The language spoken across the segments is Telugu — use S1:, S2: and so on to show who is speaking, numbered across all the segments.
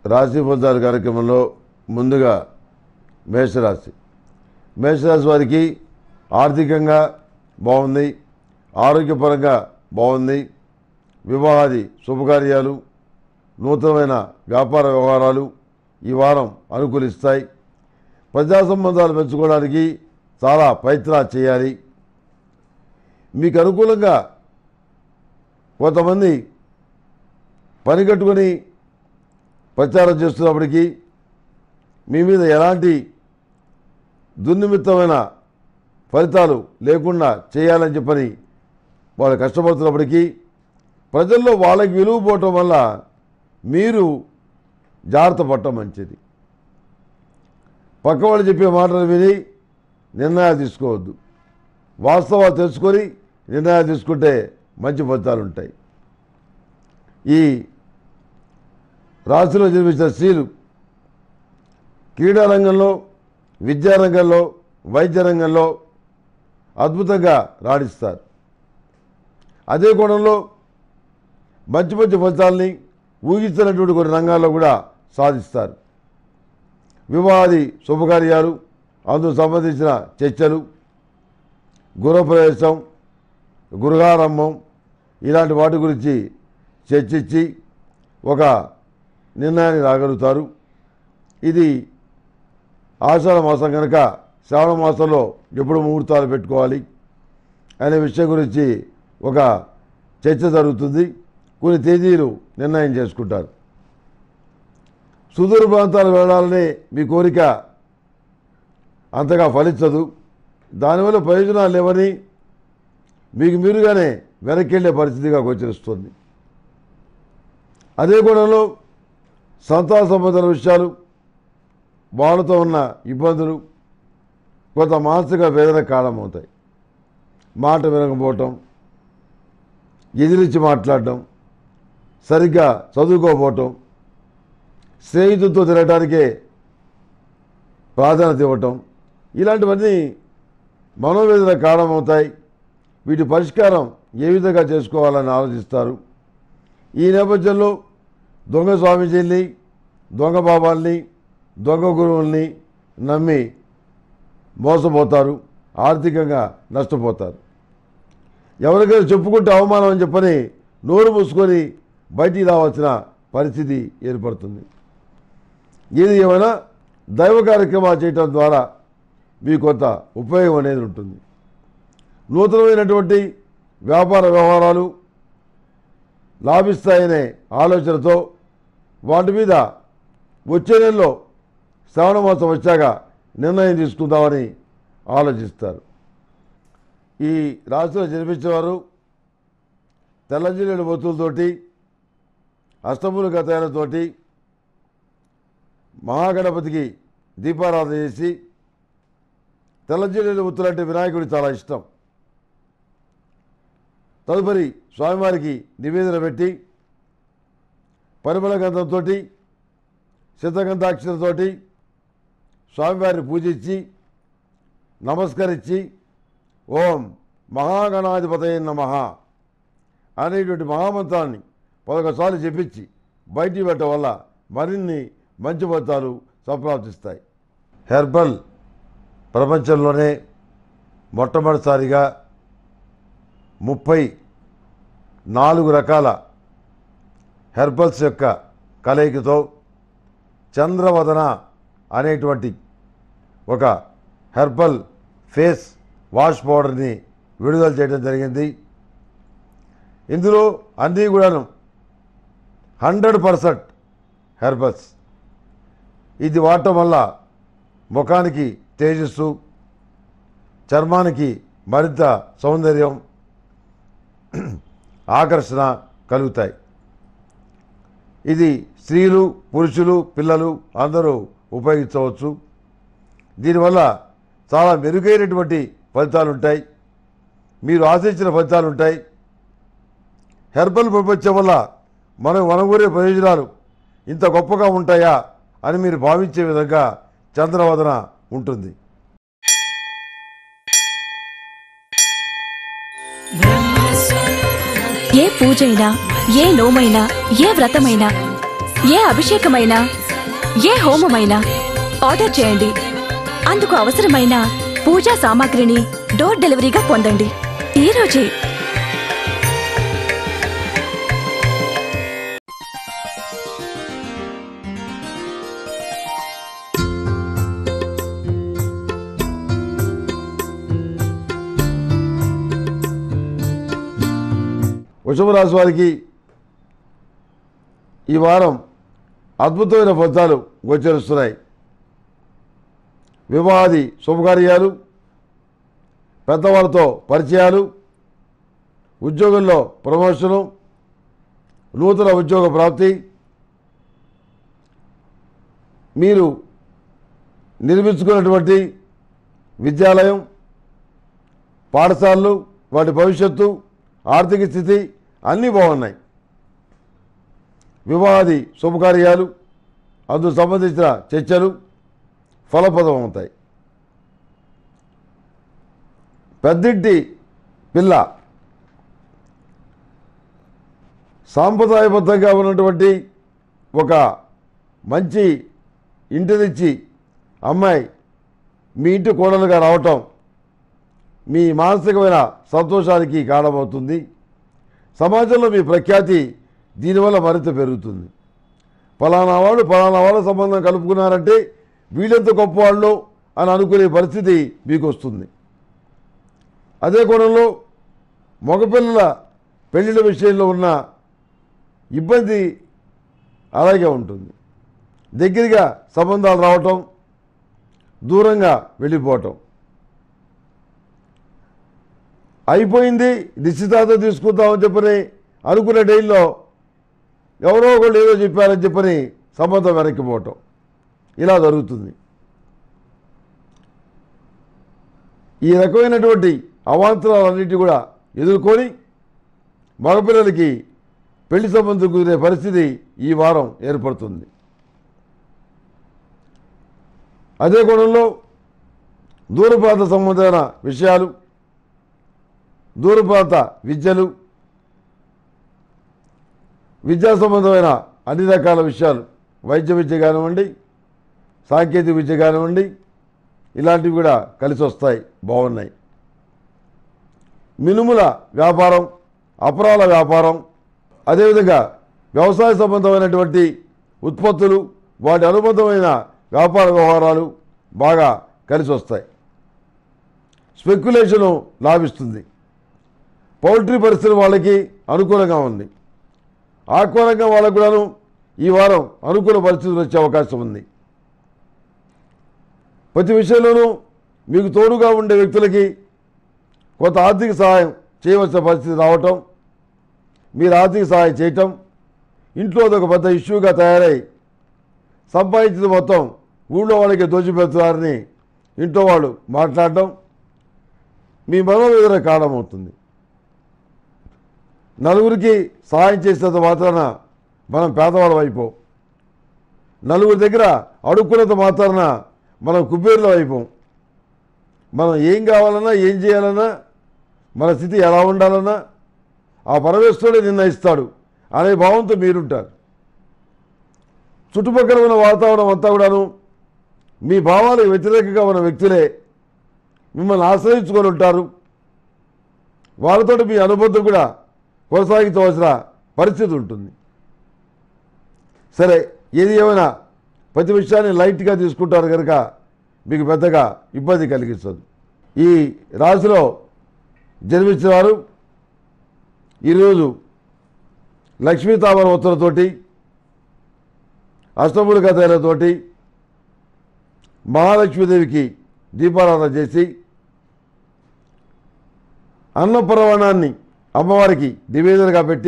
S1: రాశి ఫలితాల కార్యక్రమంలో ముందుగా మేషరాశి మేషరాశి వారికి ఆర్థికంగా బాగుంది ఆరోగ్యపరంగా బాగుంది వివాహాది శుభకార్యాలు నూతనమైన వ్యాపార వ్యవహారాలు ఈ వారం అనుకూలిస్తాయి ప్రజా సంబంధాలు పెంచుకోవడానికి చాలా ప్రయత్నాలు చేయాలి మీకు అనుకూలంగా కొంతమంది పని కట్టుకొని ప్రచారం చేస్తున్నప్పటికీ మీ మీద ఎలాంటి దుర్నిమిత్తమైన ఫలితాలు లేకుండా చేయాలని చెప్పని వాళ్ళు కష్టపడుతున్నప్పటికీ ప్రజల్లో వాళ్ళకి విలువ పోవటం వల్ల మీరు జాగ్రత్త పడటం మంచిది పక్క వాళ్ళు చెప్పే మాటలు విని నిర్ణయాలు తీసుకోవద్దు వాస్తవాలు తెలుసుకొని నిర్ణయాలు తీసుకుంటే మంచి ఫలితాలు ఉంటాయి ఈ రాశిలో జన్మించిన స్త్రీలు క్రీడా రంగంలో విద్యారంగంలో వైద్య రంగంలో అద్భుతంగా రాణిస్తారు అదే కోణంలో మంచి మంచి ఫలితాలని ఊహించినటువంటి కొన్ని రంగాల్లో కూడా సాధిస్తారు వివాహాది శుభకార్యాలు అందుకు సంబంధించిన చర్చలు గృహప్రవేశం గృహారంభం ఇలాంటి వాటి గురించి చర్చించి ఒక నిర్ణయాన్ని రాగలుగుతారు ఇది ఆషాఢ మాసం కనుక శ్రావణ మాసంలో ఎప్పుడు ముహూర్తాలు పెట్టుకోవాలి అనే విషయం గురించి ఒక చర్చ జరుగుతుంది కొన్ని తేదీలు నిర్ణయం చేసుకుంటారు సుదూర ప్రాంతాలు వెళ్ళాలని మీ కోరిక అంతగా ఫలించదు దానివల్ల ప్రయోజనాలు లేవని మీకు మీరుగానే వెనక్కి వెళ్ళే పరిస్థితిగా గోచరిస్తుంది అదే కోణంలో సంతాన సంబంధాల విషయాలు వాళ్ళతో ఉన్న ఇబ్బందులు కొంత మానసిక వేదన కారణమవుతాయి మాట వినకపోవటం ఎదిరించి మాట్లాడటం సరిగ్గా చదువుకోకపోవటం స్నేహితులతో తిరగటానికే ప్రాధాన్యత ఇవ్వటం ఇలాంటివన్నీ మనోవేదన కారణమవుతాయి వీటి పరిష్కారం ఏ విధంగా చేసుకోవాలని ఆలోచిస్తారు ఈ నేపథ్యంలో దొంగ స్వామీజీల్ని దొంగ బాబాల్ని దొంగ గురువుల్ని నమ్మి మోసపోతారు ఆర్థికంగా నష్టపోతారు ఎవరికైనా చెప్పుకుంటే అవమానం అని చెప్పని నోరు మూసుకొని బయటికి రావాల్సిన పరిస్థితి ఏర్పడుతుంది ఏది ఏమైనా దైవ కార్యక్రమాలు చేయటం ద్వారా మీకు కొంత ఉపయోగం అనేది ఉంటుంది నూతనమైనటువంటి వ్యాపార వ్యవహారాలు లాభిస్తాయనే ఆలోచనతో వాటి మీద వచ్చే నెలలో శ్రావణ మాసం వచ్చాక నిర్ణయం తీసుకుందామని ఆలోచిస్తారు ఈ రాశిలో జన్మించేవారు తెల్లజిల్లేడు బొత్తులతోటి అష్టములుగా తేలతోటి మహాగణపతికి దీపారాధన చేసి తెల్లజిల్లేడు బొత్తులు అంటే వినాయకుడికి చాలా ఇష్టం తదుపరి స్వామివారికి నివేదన పెట్టి పరిమళ గంధంతో సిద్ధగంధాక్షరతోటి స్వామివారిని పూజించి నమస్కరించి ఓం మహాగణాధిపతయ నమ అనేటువంటి మహామంత్రాన్ని పదకొసార్లు చెప్పించి బయటికి పెట్టడం వల్ల మరిన్ని మంచి ఫలితాలు సంప్రాప్తిస్తాయి హెర్బల్ ప్రపంచంలోనే మొట్టమొదటిసారిగా ముప్పై నాలుగు రకాల హెర్బల్స్ యొక్క కలయికతో చంద్రవదన అనేటువంటి ఒక హెర్బల్ ఫేస్ వాష్ పౌడర్ని విడుదల చేయడం జరిగింది ఇందులో అన్నీ కూడాను హండ్రెడ్ పర్సెంట్ హెర్బల్స్ ఇది వాడటం వల్ల ముఖానికి తేజస్సు చర్మానికి మరింత సౌందర్యం ఆకర్షణ కలుగుతాయి ఇది స్త్రీలు పురుషులు పిల్లలు అందరూ ఉపయోగించవచ్చు దీనివల్ల చాలా మెరుగైనటువంటి ఫలితాలు ఉంటాయి మీరు ఆశించిన ఫలితాలు ఉంటాయి హెర్బల్ ప్రపంచం వల్ల మనం వనగూరే ప్రయోజనాలు ఇంత గొప్పగా ఉంటాయా అని మీరు భావించే విధంగా చంద్రవదన ఉంటుంది
S2: ఏ పూజైనా ఏ నోమైనా ఏ వ్రతమైనా ఏ అభిషేకమైనా ఏ హోమమైనా ఆర్డర్ చేయండి అందుకు అవసరమైన పూజా సామాగ్రిని డోర్ డెలివరీగా పొందండి ఈ రోజే
S1: వృషభ రాశి వారికి ఈ వారం అద్భుతమైన ఫలితాలు గోచరిస్తున్నాయి వివాహాది శుభకార్యాలు పెద్దవాళ్ళతో పరిచయాలు ఉద్యోగంలో ప్రమోషను నూతన ఉద్యోగ ప్రాప్తి మీరు నిర్మించుకున్నటువంటి విద్యాలయం పాఠశాలలు వాటి భవిష్యత్తు ఆర్థిక స్థితి అన్నీ బాగున్నాయి వివాహాది శుభకార్యాలు అందుకు సంబంధించిన చర్చలు ఫలప్రదం అవుతాయి పెద్దింటి పిల్ల సాంప్రదాయబద్ధంగా ఉన్నటువంటి ఒక మంచి ఇంటి నుంచి అమ్మాయి మీ ఇంటి కోడలుగా రావటం మీ మానసికమైన సంతోషానికి కారణమవుతుంది సమాజంలో మీ ప్రఖ్యాతి దీనివల్ల మరింత పెరుగుతుంది ఫలానా వాళ్ళు ఫలానా వాళ్ళ సంబంధం కలుపుకున్నారంటే వీళ్ళెంత గొప్పవాళ్ళు అని అనుకునే పరిస్థితి మీకు వస్తుంది అదే కోణంలో మగపిల్లల పెళ్ళిళ్ళ విషయంలో ఉన్న ఇబ్బంది అలాగే ఉంటుంది దగ్గరగా సంబంధాలు రావటం దూరంగా వెళ్ళిపోవటం అయిపోయింది నిశ్చితార్థం తీసుకుందామని చెప్పని అనుకునే డైల్లో ఎవరో ఒకళ్ళు ఏదో చెప్పారని చెప్పని సంబంధం వెనక్కిపోవటం ఇలా జరుగుతుంది ఈ రకమైనటువంటి అవాంతరాలన్నిటి కూడా ఎదుర్కొని మగపిల్లలకి పెళ్లి సంబంధం కుదిరే పరిస్థితి ఈ వారం ఏర్పడుతుంది అదే కోణంలో దూరప్రాంత సంబంధమైన విషయాలు దూరప్రాంత విద్యలు విద్యా సంబంధమైన అన్ని రకాల విషయాలు వైద్య విద్య కానివ్వండి సాంకేతిక విద్య కానివ్వండి ఇలాంటివి కూడా కలిసి వస్తాయి బాగున్నాయి మినుముల వ్యాపారం అపరాల వ్యాపారం అదేవిధంగా వ్యవసాయ సంబంధమైనటువంటి ఉత్పత్తులు వాటి అనుబంధమైన వ్యాపార వ్యవహారాలు బాగా కలిసి వస్తాయి స్పెక్యులేషను లాభిస్తుంది పౌల్ట్రీ పరిస్థితులు వాళ్ళకి అనుకూలంగా ఉంది ఆక్వారంగం వాళ్ళకు కూడాను ఈ వారం అనుకూల పరిస్థితులు వచ్చే అవకాశం ఉంది ప్రతి విషయంలోనూ మీకు తోడుగా ఉండే వ్యక్తులకి కొంత ఆర్థిక సహాయం చేయవలసిన పరిస్థితి రావటం మీరు ఆర్థిక సహాయం చేయటం ఇంట్లో అదొక పెద్ద ఇష్యూగా తయారై సంపాదించిన మొత్తం ఊళ్ళో వాళ్ళకి దోచిపెడుతున్నారని ఇంట్లో వాళ్ళు మాట్లాడటం మీ మనోవేదన కారణమవుతుంది నలుగురికి సహాయం చేసినంత మాత్రాన మనం పేదవాళ్ళం అయిపోం నలుగురి దగ్గర అడుక్కున్నంత మాత్రాన మనం కుబేరులో అయిపోం మనం ఏం కావాలన్నా ఏం చేయాలన్నా మన స్థితి ఎలా ఉండాలన్నా ఆ పరమేశ్వరుడే నిర్ణయిస్తాడు అనే భావంతో మీరుంటారు చుట్టుపక్కల ఉన్న వాతావరణం అంతా కూడాను మీ భావాలకు వ్యతిరేకంగా ఉన్న వ్యక్తులే మిమ్మల్ని ఆశ్రయించుకొని ఉంటారు వాళ్ళతో మీ అనుబంధం కూడా కొనసాగించవలసిన పరిస్థితి ఉంటుంది సరే ఏది ఏమైనా ప్రతి విషయాన్ని లైట్గా తీసుకుంటారు కనుక మీకు పెద్దగా ఇబ్బంది కలిగిస్తుంది ఈ రాశిలో జన్మించిన వారు ఈరోజు లక్ష్మీ తామర ఒత్తులతోటి అష్టములుగా తైలతోటి మహాలక్ష్మీదేవికి దీపారాధన చేసి అన్నపరవణాన్ని అమ్మవారికి నివేదనగా పెట్టి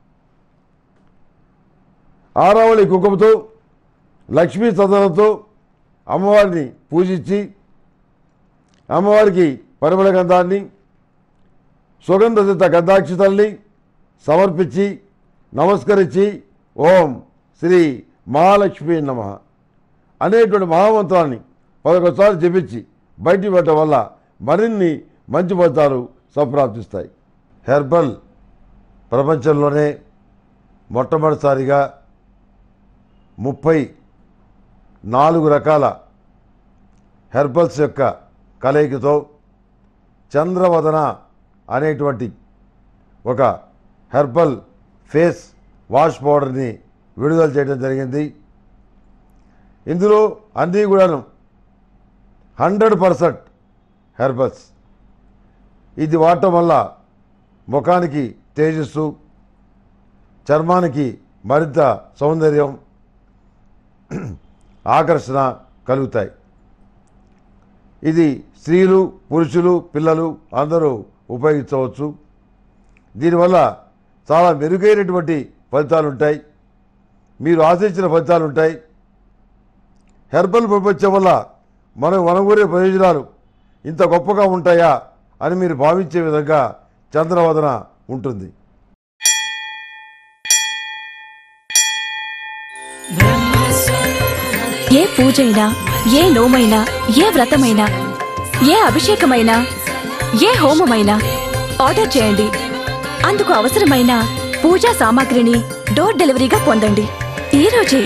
S1: ఆరావళి కుంకుమతో లక్ష్మీ సదనంతో అమ్మవారిని పూజించి అమ్మవారికి పరిమళ గంధాన్ని సుగంధసిత గంధాక్షితల్ని సమర్పించి నమస్కరించి ఓం శ్రీ మహాలక్ష్మీ నమ అనేటువంటి మహామంత్రాన్ని పదకొసార్లు జపించి బయటికి పెట్టడం వల్ల మరిన్ని మంచి ఫలితాలు సంప్రాప్తిస్తాయి హెర్బల్ ప్రపంచంలోనే మొట్టమొదటిసారిగా ముప్పై నాలుగు రకాల హెర్బల్స్ యొక్క కలయికతో చంద్రవదన అనేటువంటి ఒక హెర్బల్ ఫేస్ వాష్ పౌడర్ని విడుదల చేయడం జరిగింది ఇందులో అన్నీ కూడాను హండ్రెడ్ పర్సెంట్ హెర్బల్స్ ఇది వాడటం వల్ల ముఖానికి తేజస్సు చర్మానికి మరింత సౌందర్యం ఆకర్షణ కలుగుతాయి ఇది స్త్రీలు పురుషులు పిల్లలు అందరూ ఉపయోగించవచ్చు దీనివల్ల చాలా మెరుగైనటువంటి ఫలితాలు ఉంటాయి మీరు ఆశించిన ఫలితాలు ఉంటాయి హెర్బల్ ప్రపంచం వల్ల మనం వనగూరే ప్రయోజనాలు ఇంత గొప్పగా ఉంటాయా అని మీరు భావించే విధంగా చంద్రవదన ఉంటుంది
S2: ఏ పూజైనా ఏ నోమైనా ఏ వ్రతమైనా ఏ అభిషేకమైనా ఏ హోమమైనా ఆర్డర్ చేయండి అందుకు అవసరమైన పూజా సామాగ్రిని డోర్ డెలివరీగా పొందండి ఈ రోజే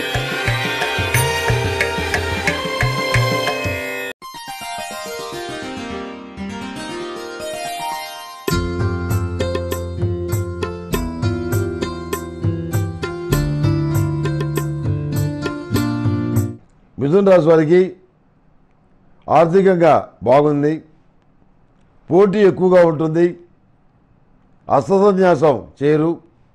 S1: మిథున రాశి వారికి ఆర్థికంగా బాగుంది పోటీ ఎక్కువగా ఉంటుంది అస్తసన్యాసం చేరు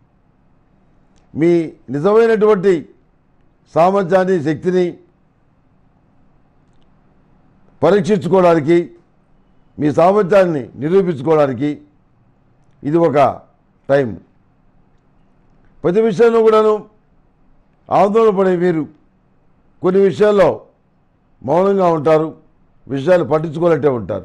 S1: మీ నిజమైనటువంటి సామర్థ్యాన్ని శక్తిని పరీక్షించుకోవడానికి మీ సామర్థ్యాన్ని నిరూపించుకోవడానికి ఇది ఒక టైం ప్రతి విషయంలో కూడాను ఆందోళన పడే మీరు కొన్ని విషయాల్లో మౌనంగా ఉంటారు విషయాలు పట్టించుకోలేట్టే ఉంటారు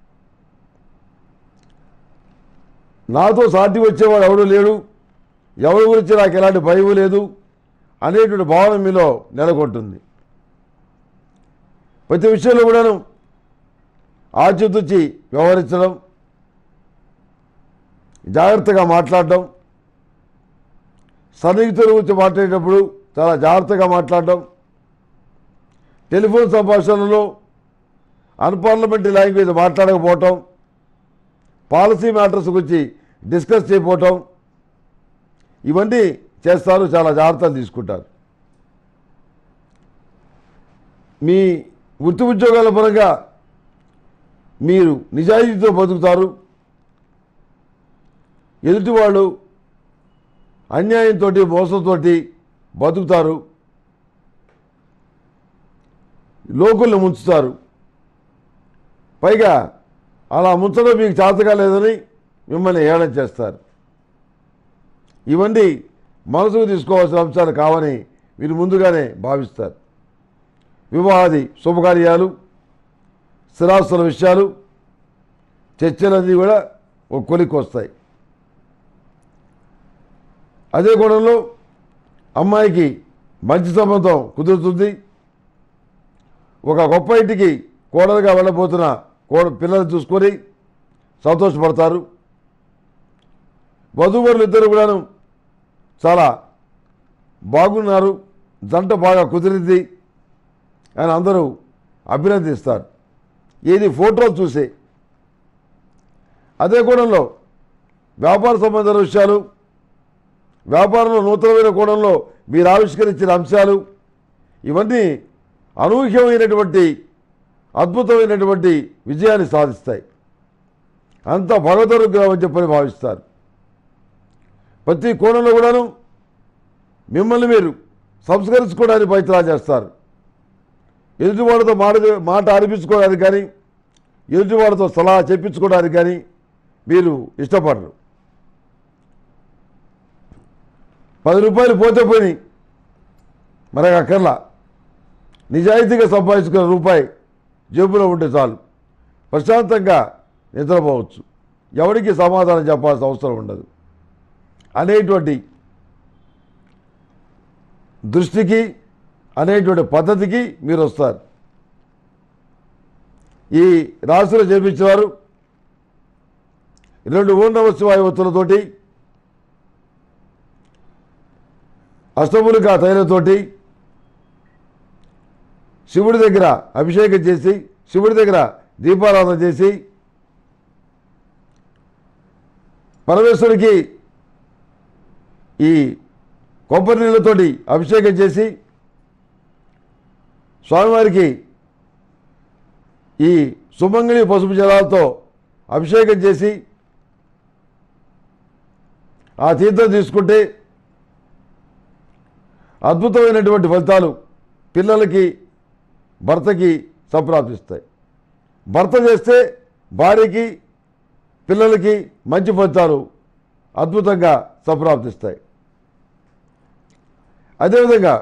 S1: నాతో సాటి వచ్చేవాడు ఎవడు లేడు ఎవరి గురించి నాకు ఎలాంటి భయం లేదు అనేటువంటి భావన మీలో నెలకొంటుంది ప్రతి విషయంలో కూడాను ఆచితూచి వ్యవహరించడం జాగ్రత్తగా మాట్లాడడం సన్నిహితుల గురించి మాట్లాడేటప్పుడు చాలా జాగ్రత్తగా మాట్లాడడం టెలిఫోన్ సంభాషణలో అన్పార్లమెంటరీ లాంగ్వేజ్ మాట్లాడకపోవటం పాలసీ మ్యాటర్స్ గురించి డిస్కస్ చేయకపోవటం ఇవన్నీ చేస్తారు చాలా జాగ్రత్తలు తీసుకుంటారు మీ వృత్తి ఉద్యోగాల పరంగా మీరు నిజాయితీతో బతుకుతారు ఎదుటివాళ్ళు అన్యాయంతో మోసంతో బతుకుతారు లోకుల్ని ముంచుతారు పైగా అలా ముంచడం మీకు చేతగా లేదని మిమ్మల్ని ఏడం చేస్తారు ఇవన్నీ మనసుకు తీసుకోవాల్సిన అంశాలు కావని మీరు ముందుగానే భావిస్తారు వివాహాది శుభకార్యాలు స్థిరాస్తుల విషయాలు చర్చలన్నీ కూడా ఒక కొలిక్కి వస్తాయి అదే కోణంలో అమ్మాయికి మంచి సంబంధం కుదురుతుంది ఒక గొప్ప ఇంటికి కోడలుగా వెళ్ళబోతున్న కోడ పిల్లలు చూసుకొని సంతోషపడతారు వధూవరులు ఇద్దరు కూడాను చాలా బాగున్నారు జంట బాగా కుదిరింది అని అందరూ అభినందిస్తారు ఇది ఫోటో చూసే అదే కోణంలో వ్యాపార సంబంధించిన విషయాలు వ్యాపారంలో నూతనమైన కోణంలో మీరు ఆవిష్కరించిన అంశాలు ఇవన్నీ అనూహ్యమైనటువంటి అద్భుతమైనటువంటి విజయాన్ని సాధిస్తాయి అంత భగవదనుగ్రహం అని చెప్పని భావిస్తారు ప్రతి కోణంలో కూడాను మిమ్మల్ని మీరు సంస్కరించుకోవడానికి ప్రయత్నాలు చేస్తారు ఎదుటివాడితో మాట మాట అనిపించుకోవడానికి కానీ ఎదుటివాడితో సలహా చెప్పించుకోవడానికి కానీ మీరు ఇష్టపడరు పది రూపాయలు పోతే పోయి మనకు అక్కర్లా నిజాయితీగా సంపాదించుకున్న రూపాయి జేబులో ఉంటే చాలు ప్రశాంతంగా నిద్రపోవచ్చు ఎవరికి సమాధానం చెప్పాల్సిన అవసరం ఉండదు అనేటువంటి దృష్టికి అనేటువంటి పద్ధతికి మీరు వస్తారు ఈ రాశిలో జన్మించేవారు రెండు ఓం నమ శివాయ ఒత్తులతోటి అష్టములికా తైలతోటి శివుడి దగ్గర అభిషేకం చేసి శివుడి దగ్గర దీపారాధన చేసి పరమేశ్వరుడికి ఈ కొబ్బరి నీళ్ళతోటి అభిషేకం చేసి స్వామివారికి ఈ సుమంగిళి పసుపు జలాలతో అభిషేకం చేసి ఆ తీర్థం తీసుకుంటే అద్భుతమైనటువంటి ఫలితాలు పిల్లలకి భర్తకి సంప్రాప్తిస్తాయి భర్త చేస్తే భార్యకి పిల్లలకి మంచి ఫలితాలు అద్భుతంగా సంప్రాప్తిస్తాయి అదేవిధంగా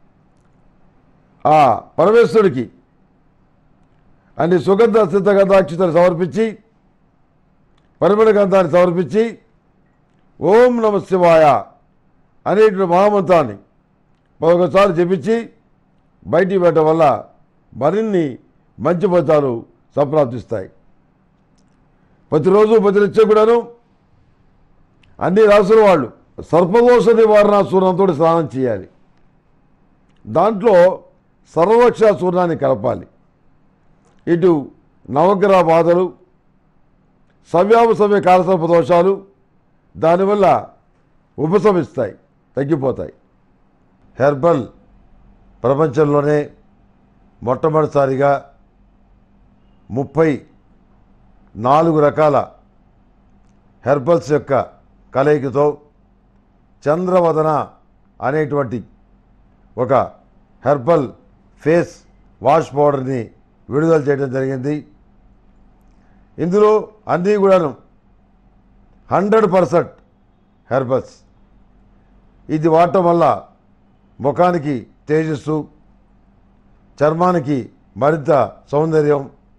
S1: ఆ పరమేశ్వరుడికి అన్ని సుగంధ సిద్ధగంధాక్షతలు సమర్పించి పరిమళ గంధాన్ని సమర్పించి ఓం నమ శివాయ అనేటువంటి మహామంత్రాన్ని పదకొసారి జపించి బయటికి పెట్టడం వల్ల మరిన్ని మంచి ఫలితాలు సంప్రాప్తిస్తాయి ప్రతిరోజు ప్రతినిత్యం కూడాను అన్ని రాసుల వాళ్ళు సర్పదోష నివారణ సూర్యంతో స్నానం చేయాలి దాంట్లో సర్వరక్ష సూర్యాన్ని కలపాలి ఇటు నవగ్రహ బాధలు సవ్యావసవ్య కాలసర్ప దోషాలు దానివల్ల ఉపశమిస్తాయి తగ్గిపోతాయి హెర్బల్ ప్రపంచంలోనే మొట్టమొదటిసారిగా ముప్పై నాలుగు రకాల హెర్బల్స్ యొక్క కలయికతో చంద్రవదన అనేటువంటి ఒక హెర్బల్ ఫేస్ వాష్ పౌడర్ని విడుదల చేయడం జరిగింది ఇందులో అన్నీ కూడాను హండ్రెడ్ పర్సెంట్ హెర్బల్స్ ఇది వాడటం వల్ల ముఖానికి తేజస్సు చర్మానికి మరింత సౌందర్యం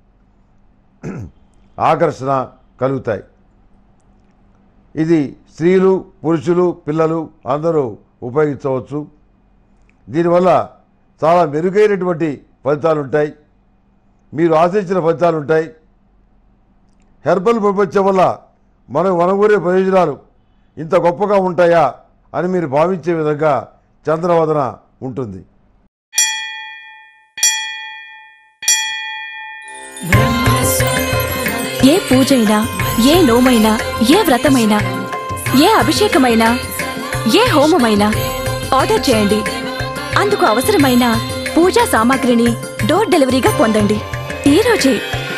S1: ఆకర్షణ కలుగుతాయి ఇది స్త్రీలు పురుషులు పిల్లలు అందరూ ఉపయోగించవచ్చు దీనివల్ల చాలా మెరుగైనటువంటి ఫలితాలు ఉంటాయి మీరు ఆశించిన ఫలితాలు ఉంటాయి హెర్బల్ ప్రపంచం వల్ల మనకు వనగూరే ప్రయోజనాలు ఇంత గొప్పగా ఉంటాయా అని మీరు భావించే విధంగా చంద్రవదన ఉంటుంది
S2: ఏ పూజైనా ఏ నోమైనా ఏ వ్రతమైనా ఏ అభిషేకమైనా ఏ హోమమైనా ఆర్డర్ చేయండి అందుకు అవసరమైన పూజా సామాగ్రిని డోర్ డెలివరీగా పొందండి ఈ రోజే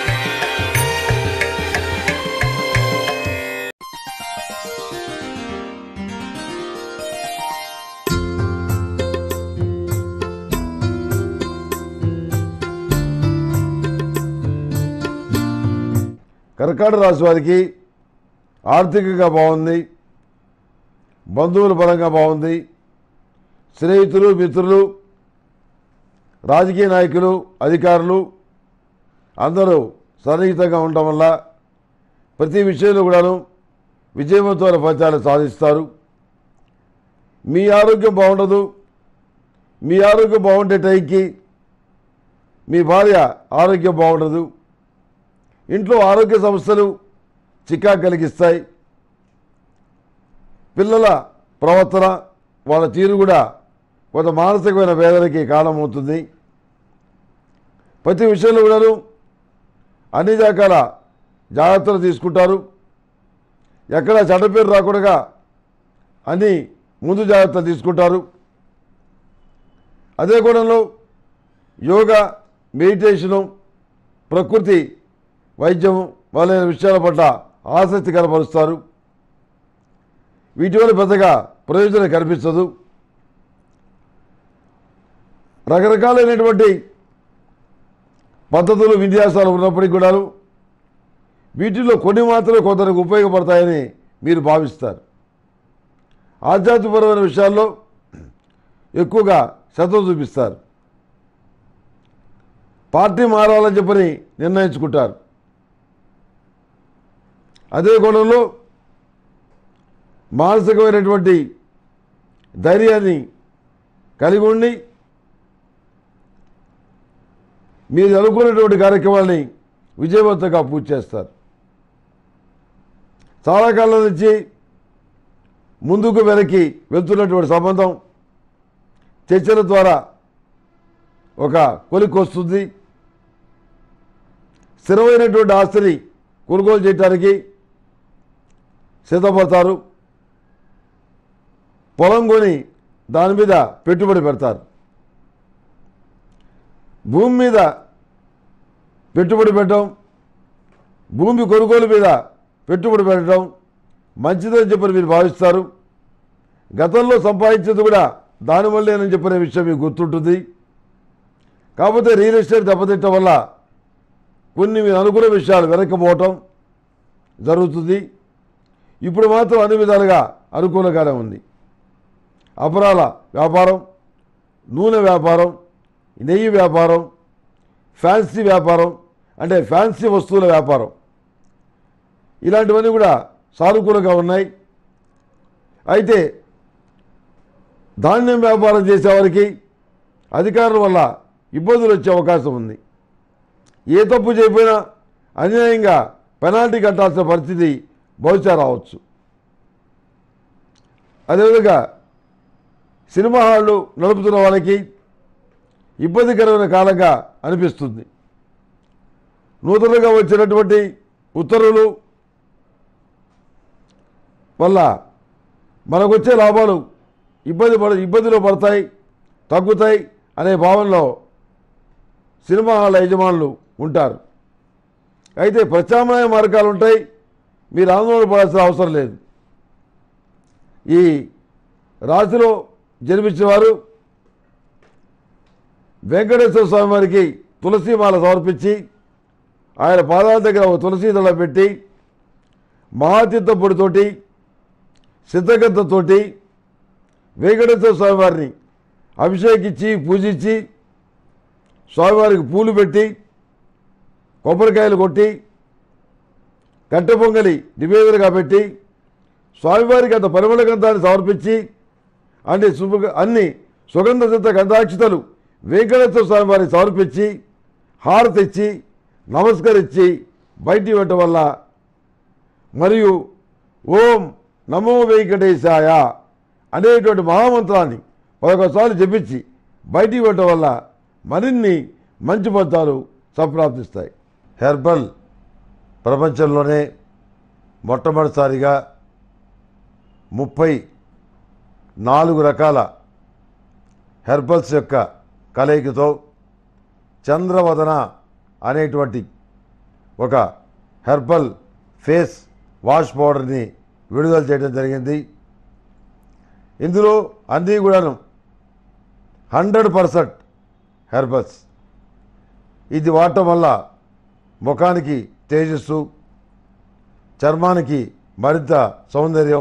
S1: కర్కాటక రాశి వారికి ఆర్థికంగా బాగుంది బంధువుల పరంగా బాగుంది స్నేహితులు మిత్రులు రాజకీయ నాయకులు అధికారులు అందరూ సన్నిహితంగా ఉండటం వల్ల ప్రతి విషయంలో కూడాను విజయవంతమైన ఫలితాలు సాధిస్తారు మీ ఆరోగ్యం బాగుండదు మీ ఆరోగ్యం బాగుండే టైంకి మీ భార్య ఆరోగ్యం బాగుండదు ఇంట్లో ఆరోగ్య సమస్యలు చికా కలిగిస్తాయి పిల్లల ప్రవర్తన వాళ్ళ తీరు కూడా కొంత మానసికమైన వేదనకి కారణమవుతుంది ప్రతి విషయంలో కూడాను అన్ని రకాల జాగ్రత్తలు తీసుకుంటారు ఎక్కడ చెడ్డ పేరు రాకుండా అన్ని ముందు జాగ్రత్తలు తీసుకుంటారు అదే కోణంలో యోగా మెడిటేషను ప్రకృతి వైద్యం మొదలైన విషయాల పట్ల ఆసక్తి కనపరుస్తారు వీటి వల్ల పెద్దగా ప్రయోజనం కనిపించదు రకరకాలైనటువంటి పద్ధతులు విన్యాసాలు ఉన్నప్పటికీ కూడా వీటిలో కొన్ని మాత్రమే కొందరికి ఉపయోగపడతాయని మీరు భావిస్తారు ఆధ్యాత్మికపరమైన విషయాల్లో ఎక్కువగా శ్రద్ధ చూపిస్తారు పార్టీ మారాలని చెప్పని నిర్ణయించుకుంటారు అదే కోణంలో మానసికమైనటువంటి ధైర్యాన్ని కలిగి ఉండి మీరు అనుకున్నటువంటి కార్యక్రమాల్ని విజయవంతంగా పూర్తి చేస్తారు చాలా కాలం నుంచి ముందుకు వెనక్కి వెళ్తున్నటువంటి సంబంధం చర్చల ద్వారా ఒక కొలిక్కి వస్తుంది స్థిరమైనటువంటి ఆస్తిని కొనుగోలు చేయడానికి సిద్ధపడతారు పొలం కొని దాని మీద పెట్టుబడి పెడతారు భూమి మీద పెట్టుబడి పెట్టడం భూమి కొనుగోలు మీద పెట్టుబడి పెట్టడం మంచిదని చెప్పని మీరు భావిస్తారు గతంలో సంపాదించేది కూడా దానివల్లేనని చెప్పిన విషయం మీకు గుర్తుంటుంది కాకపోతే రియల్ ఎస్టేట్ దెబ్బతిట్టడం వల్ల కొన్ని మీరు అనుకున్న విషయాలు వెనక్కిపోవటం జరుగుతుంది ఇప్పుడు మాత్రం అన్ని విధాలుగా అనుకూలంగానే ఉంది అపరాల వ్యాపారం నూనె వ్యాపారం నెయ్యి వ్యాపారం ఫ్యాన్సీ వ్యాపారం అంటే ఫ్యాన్సీ వస్తువుల వ్యాపారం ఇలాంటివన్నీ కూడా సానుకూలంగా ఉన్నాయి అయితే ధాన్యం వ్యాపారం చేసేవారికి అధికారుల వల్ల ఇబ్బందులు వచ్చే అవకాశం ఉంది ఏ తప్పు చేయకపోయినా అన్యాయంగా పెనాల్టీ కట్టాల్సిన పరిస్థితి బహుశా రావచ్చు అదేవిధంగా సినిమా హాళ్ళు నడుపుతున్న వాళ్ళకి ఇబ్బందికరమైన కాలంగా అనిపిస్తుంది నూతనంగా వచ్చినటువంటి ఉత్తర్వులు వల్ల మనకు వచ్చే లాభాలు ఇబ్బంది పడ ఇబ్బందిలో పడతాయి తగ్గుతాయి అనే భావనలో సినిమా హాళ్ళ యజమానులు ఉంటారు అయితే ప్రత్యామ్నాయ మార్గాలు ఉంటాయి మీరు ఆందోళన పడాల్సిన అవసరం లేదు ఈ రాశిలో జన్మించిన వారు వెంకటేశ్వర స్వామి వారికి తులసి మాల సమర్పించి ఆయన పాదాల దగ్గర ఒక తులసి దళ పెట్టి మహాతీర్థ పొడితోటి సిద్ధగంధతోటి వెంకటేశ్వర స్వామి వారిని అభిషేకించి పూజించి స్వామివారికి పూలు పెట్టి కొబ్బరికాయలు కొట్టి కట్టె పొంగలి నివేదనగా పెట్టి స్వామివారికి అంత పరిమళ గంధాన్ని సమర్పించి అన్ని శుభ అన్ని సుగంధ సిద్ధ గంధాక్షతలు వెంకటేశ్వర స్వామి వారికి సమర్పించి హారతి ఇచ్చి నమస్కరించి బయటికి పెట్టడం వల్ల మరియు ఓం నమో వెంకటేశాయ అనేటువంటి మహామంత్రాన్ని పదకొండుసార్లు జపించి బయటికి పెట్టడం వల్ల మరిన్ని మంచి ఫలితాలు సంప్రాప్తిస్తాయి హెర్బల్ ప్రపంచంలోనే మొట్టమొదటిసారిగా ముప్పై నాలుగు రకాల హెర్బల్స్ యొక్క కలయికతో చంద్రవదన అనేటువంటి ఒక హెర్బల్ ఫేస్ వాష్ పౌడర్ని విడుదల చేయడం జరిగింది ఇందులో అన్నీ కూడాను హండ్రెడ్ పర్సెంట్ హెర్బల్స్ ఇది వాడటం వల్ల ముఖానికి తేజస్సు చర్మానికి మరింత సౌందర్యం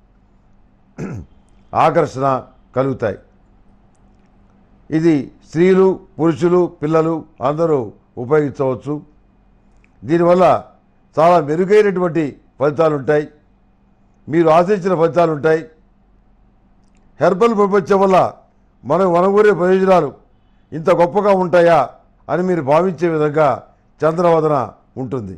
S1: ఆకర్షణ కలుగుతాయి ఇది స్త్రీలు పురుషులు పిల్లలు అందరూ ఉపయోగించవచ్చు దీనివల్ల చాలా మెరుగైనటువంటి ఫలితాలు ఉంటాయి మీరు ఆశించిన ఫలితాలు ఉంటాయి హెర్బల్ ప్రపంచం వల్ల మనకు వనగూరే ప్రయోజనాలు ఇంత గొప్పగా ఉంటాయా అని మీరు భావించే విధంగా చంద్రవదన ఉంటుంది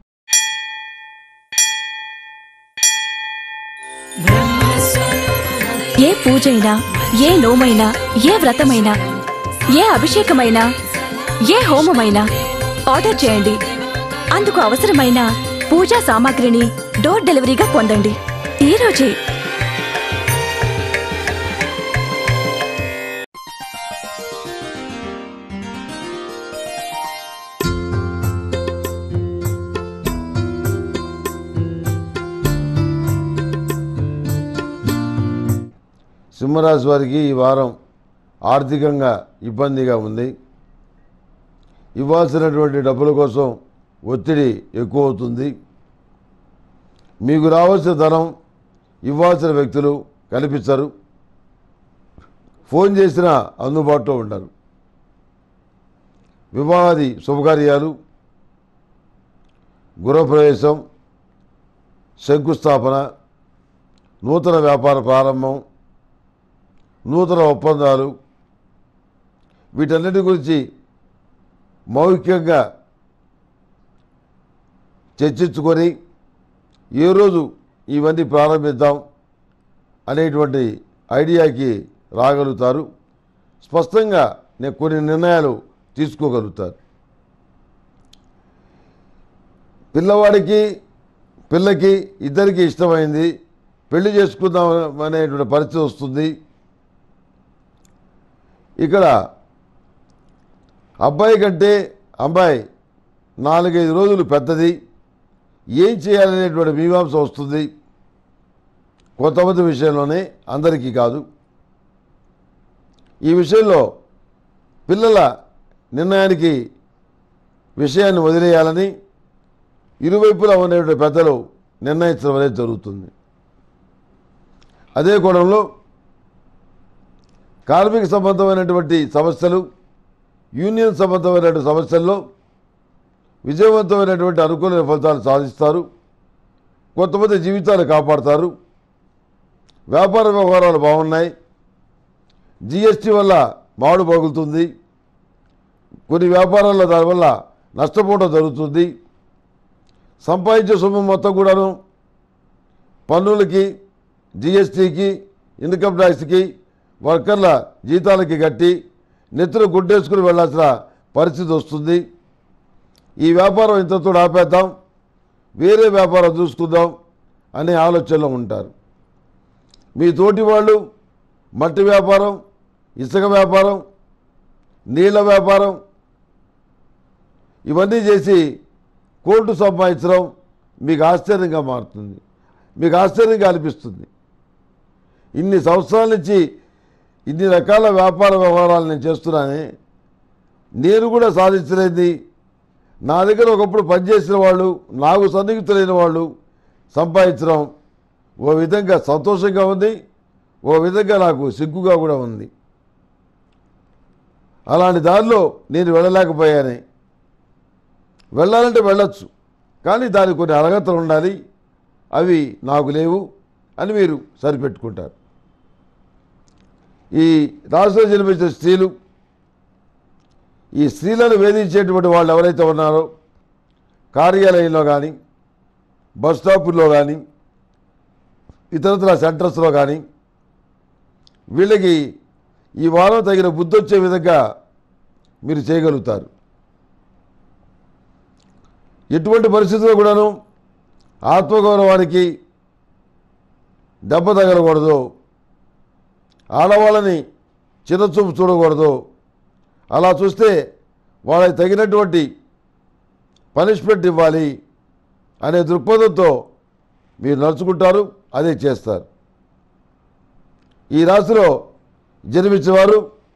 S2: ఏ పూజైనా ఏ నోమైనా ఏ వ్రతమైనా ఏ అభిషేకమైనా ఏ హోమమైనా ఆర్డర్ చేయండి అందుకు అవసరమైన పూజా సామాగ్రిని డోర్ డెలివరీగా పొందండి ఈ రోజే
S1: సింహరాశి వారికి ఈ వారం ఆర్థికంగా ఇబ్బందిగా ఉంది ఇవ్వాల్సినటువంటి డబ్బుల కోసం ఒత్తిడి ఎక్కువ అవుతుంది మీకు రావాల్సిన ధనం ఇవ్వాల్సిన వ్యక్తులు కనిపించరు ఫోన్ చేసినా అందుబాటులో ఉండరు వివాహాది శుభకార్యాలు గృహప్రవేశం శంకుస్థాపన నూతన వ్యాపార ప్రారంభం నూతన ఒప్పందాలు వీటన్నిటి గురించి మౌఖికంగా చర్చించుకొని ఏ రోజు ఇవన్నీ ప్రారంభిద్దాం అనేటువంటి ఐడియాకి రాగలుగుతారు స్పష్టంగా నే- కొన్ని నిర్ణయాలు తీసుకోగలుగుతారు పిల్లవాడికి పిల్లకి ఇద్దరికి ఇష్టమైంది పెళ్లి చేసుకుందాం అనేటువంటి పరిస్థితి వస్తుంది ఇక్కడ అబ్బాయి కంటే అమ్మాయి నాలుగైదు రోజులు పెద్దది ఏం చేయాలనేటువంటి మీమాంస వస్తుంది కొంతమంది విషయంలోనే అందరికీ కాదు ఈ విషయంలో పిల్లల నిర్ణయానికి విషయాన్ని వదిలేయాలని ఇరువైపులా ఉండేటువంటి పెద్దలు నిర్ణయించడం అనేది జరుగుతుంది అదే కోణంలో కార్మిక సంబంధమైనటువంటి సమస్యలు యూనియన్ సంబంధమైనటువంటి సమస్యల్లో విజయవంతమైనటువంటి అనుకూల ఫలితాలు సాధిస్తారు కొంతమంది జీవితాలు కాపాడతారు వ్యాపార వ్యవహారాలు బాగున్నాయి జిఎస్టీ వల్ల మామిడి పగులుతుంది కొన్ని వ్యాపారాల్లో దానివల్ల నష్టపోవడం జరుగుతుంది సంపాదించే సొమ్ము మొత్తం కూడాను పన్నులకి జిఎస్టీకి ఇన్కమ్ ట్యాక్స్కి వర్కర్ల జీతాలకి కట్టి నెత్తులు గుడ్డేసుకుని వెళ్ళాల్సిన పరిస్థితి వస్తుంది ఈ వ్యాపారం ఇంతతో ఆపేద్దాం వేరే వ్యాపారం చూసుకుందాం అనే ఆలోచనలో ఉంటారు మీ తోటి వాళ్ళు మట్టి వ్యాపారం ఇసుక వ్యాపారం నీళ్ళ వ్యాపారం ఇవన్నీ చేసి కోర్టు సంపాదించడం మీకు ఆశ్చర్యంగా మారుతుంది మీకు ఆశ్చర్యంగా అనిపిస్తుంది ఇన్ని సంవత్సరాల నుంచి ఇన్ని రకాల వ్యాపార వ్యవహారాలు నేను చేస్తున్నానే నేను కూడా సాధించలేది నా దగ్గర ఒకప్పుడు పనిచేసిన వాళ్ళు నాకు సన్నిహితులైన వాళ్ళు సంపాదించడం ఓ విధంగా సంతోషంగా ఉంది ఓ విధంగా నాకు సిగ్గుగా కూడా ఉంది అలాంటి దారిలో నేను వెళ్ళలేకపోయానే వెళ్ళాలంటే వెళ్ళొచ్చు కానీ దానికి కొన్ని అర్హతలు ఉండాలి అవి నాకు లేవు అని మీరు సరిపెట్టుకుంటారు ఈ రాష్ట్రంలో జన్మించిన స్త్రీలు ఈ స్త్రీలను వేధించేటువంటి వాళ్ళు ఎవరైతే ఉన్నారో కార్యాలయంలో కానీ బస్ స్టాపుల్లో కానీ ఇతరత్ర సెంటర్స్లో కానీ వీళ్ళకి ఈ వారం తగిన బుద్ధి వచ్చే విధంగా మీరు చేయగలుగుతారు ఎటువంటి పరిస్థితుల్లో కూడాను ఆత్మగౌరవానికి దెబ్బ తగలకూడదు ఆడవాళ్ళని చిన్నచూపు చూడకూడదు అలా చూస్తే వాళ్ళకి తగినటువంటి పనిష్మెంట్ ఇవ్వాలి అనే దృక్పథంతో మీరు నడుచుకుంటారు అదే చేస్తారు ఈ రాశిలో జన్మించేవారు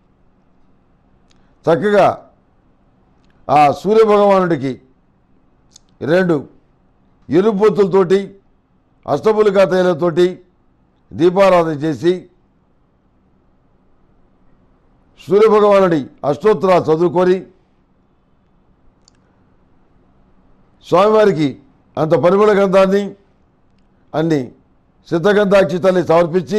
S1: చక్కగా ఆ సూర్యభగవానుడికి రెండు ఎరుపొత్తులతోటి అష్టములికా తైలతోటి దీపారాధన చేసి సూర్యభగవానుడి అష్టోత్తరాలు చదువుకొని స్వామివారికి అంత పరిమళ గంధాన్ని అన్ని సిద్ధగంధాక్షి తల్లి సమర్పించి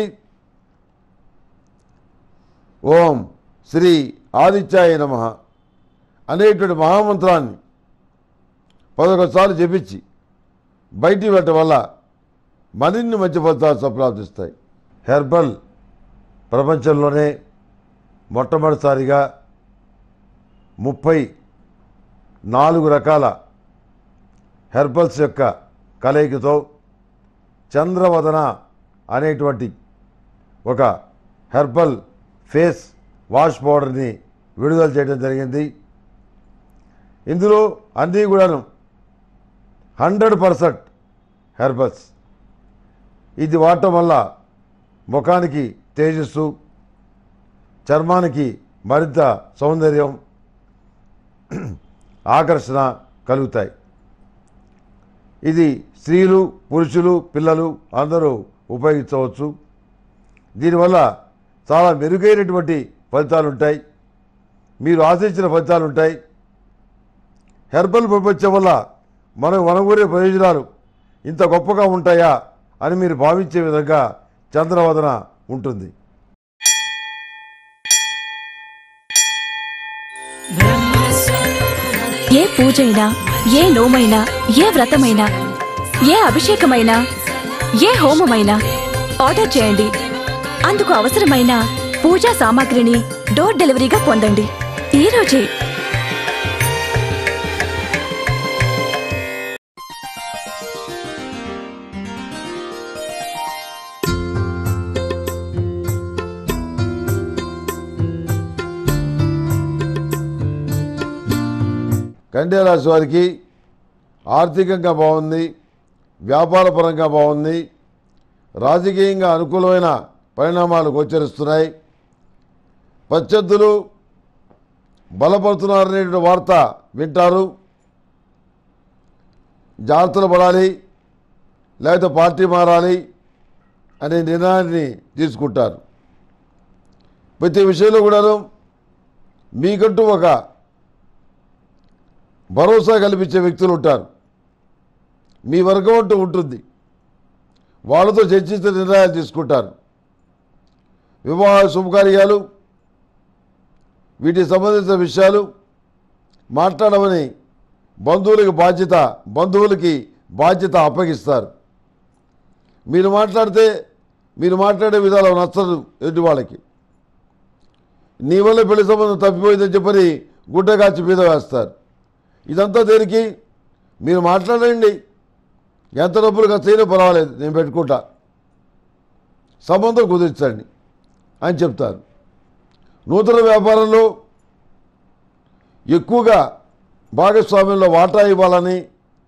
S1: ఓం శ్రీ ఆదిత్యాయ నమ అనేటువంటి మహామంత్రాన్ని పదకొండు సార్లు జపించి బయటికి పెట్టడం వల్ల మరిన్ని మంచి ఫలితాలు సంప్రాప్తిస్తాయి హెర్బల్ ప్రపంచంలోనే మొట్టమొదటిసారిగా ముప్పై నాలుగు రకాల హెర్బల్స్ యొక్క కలయికతో చంద్రవదన అనేటువంటి ఒక హెర్బల్ ఫేస్ వాష్ పౌడర్ని విడుదల చేయడం జరిగింది ఇందులో అన్నీ కూడాను హండ్రెడ్ పర్సెంట్ హెర్బల్స్ ఇది వాడటం వల్ల ముఖానికి తేజస్సు చర్మానికి మరింత సౌందర్యం ఆకర్షణ కలుగుతాయి ఇది స్త్రీలు పురుషులు పిల్లలు అందరూ ఉపయోగించవచ్చు దీనివల్ల చాలా మెరుగైనటువంటి ఫలితాలు ఉంటాయి మీరు ఆశించిన ఫలితాలు ఉంటాయి హెర్బల్ ప్రపంచం వల్ల మనకు వనగూరే ప్రయోజనాలు ఇంత గొప్పగా ఉంటాయా అని మీరు భావించే విధంగా చంద్రవదన ఉంటుంది
S2: ఏ పూజైనా ఏ నోమైనా ఏ వ్రతమైనా ఏ అభిషేకమైనా ఏ హోమమైనా ఆర్డర్ చేయండి అందుకు అవసరమైన పూజా సామాగ్రిని డోర్ డెలివరీగా పొందండి ఈ రోజే
S1: కన్యా రాశి వారికి ఆర్థికంగా బాగుంది వ్యాపారపరంగా బాగుంది రాజకీయంగా అనుకూలమైన పరిణామాలు గోచరిస్తున్నాయి ప్రత్యర్థులు బలపడుతున్నారనే వార్త వింటారు జాగ్రత్తలు పడాలి లేకపోతే పార్టీ మారాలి అనే నిర్ణయాన్ని తీసుకుంటారు ప్రతి విషయంలో కూడాను మీకంటూ ఒక భరోసా కల్పించే వ్యక్తులు ఉంటారు మీ వర్గం అంటూ ఉంటుంది వాళ్ళతో చర్చించిన నిర్ణయాలు తీసుకుంటారు వివాహ శుభకార్యాలు వీటికి సంబంధించిన విషయాలు మాట్లాడమని బంధువులకి బాధ్యత బంధువులకి బాధ్యత అప్పగిస్తారు మీరు మాట్లాడితే మీరు మాట్లాడే విధాలు నచ్చదు ఎదుటి వాళ్ళకి నీ వల్ల పెళ్లి సంబంధం తప్పిపోయిందని చెప్పని గుడ్డ కాచి మీద వేస్తారు ఇదంతా దేనికి మీరు మాట్లాడండి ఎంత డబ్బులు ఖర్చు అయినా పర్వాలేదు నేను పెట్టుకుంటా సంబంధం కుదిర్చండి అని చెప్తారు నూతన వ్యాపారంలో ఎక్కువగా భాగస్వామ్యంలో వాటా ఇవ్వాలని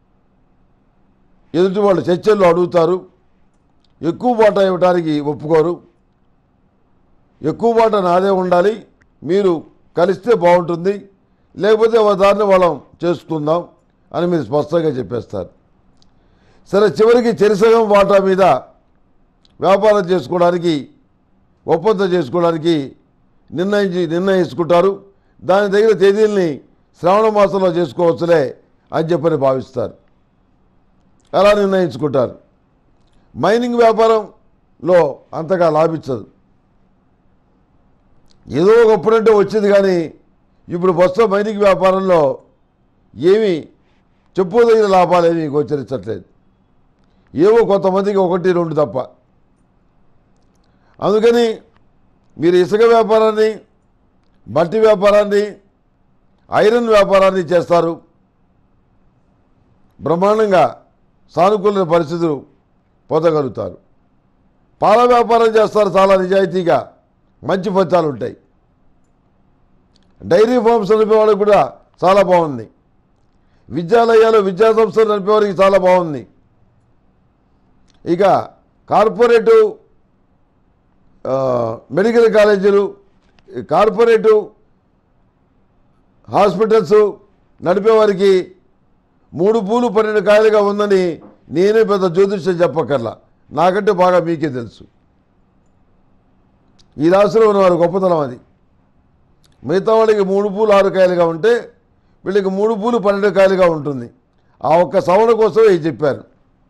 S1: ఎదుటి వాళ్ళు చర్చల్లో అడుగుతారు ఎక్కువ వాటా ఇవ్వడానికి ఒప్పుకోరు ఎక్కువ వాటా నాదే ఉండాలి మీరు కలిస్తే బాగుంటుంది లేకపోతే ఒక దాన్ని వాళ్ళం చేసుకుందాం అని మీరు స్పష్టంగా చెప్పేస్తారు సరే చివరికి చెరిసగం వాటా మీద వ్యాపారం చేసుకోవడానికి ఒప్పందం చేసుకోవడానికి నిర్ణయించి నిర్ణయించుకుంటారు దాని దగ్గర తేదీల్ని శ్రావణ మాసంలో చేసుకోవచ్చులే అని చెప్పని భావిస్తారు అలా నిర్ణయించుకుంటారు మైనింగ్ వ్యాపారంలో అంతగా లాభించదు ఏదో ఒకప్పుడంటే వచ్చింది కానీ ఇప్పుడు ప్రస్తుతం మైనింగ్ వ్యాపారంలో ఏమీ చెప్పుదగిన లాభాలు ఏమీ గోచరించట్లేదు ఏవో కొంతమందికి ఒకటి రెండు తప్ప అందుకని మీరు ఇసుక వ్యాపారాన్ని మట్టి వ్యాపారాన్ని ఐరన్ వ్యాపారాన్ని చేస్తారు బ్రహ్మాండంగా సానుకూల పరిస్థితులు పొందగలుగుతారు పాల వ్యాపారం చేస్తారు చాలా నిజాయితీగా మంచి ఫలితాలు ఉంటాయి డైరీ ఫార్మ్స్ నడిపే వాళ్ళకి కూడా చాలా బాగుంది విద్యాలయాలు విద్యా సంస్థలు నడిపే వారికి చాలా బాగుంది ఇక కార్పొరేటు ఆ, మెడికల్ కాలేజీలు ఈ కార్పొరేటు హాస్పిటల్స్ నడిపే వారికి మూడు పూలు పన్నెండు కాయలుగా ఉందని నేనే పెద్ద జ్యోతిష్యం చెప్పక్కర్లా నాకంటే బాగా మీకే తెలుసు ఈ రాశిలో ఉన్నవారు గొప్పతనం అది మిగతా వాళ్ళకి మూడు పూలు ఆరు కాయలుగా ఉంటే వీళ్ళకి మూడు పూలు పన్నెండు కాయలుగా ఉంటుంది ఆ ఒక్క సవరణ కోసమే ఇది చెప్పారు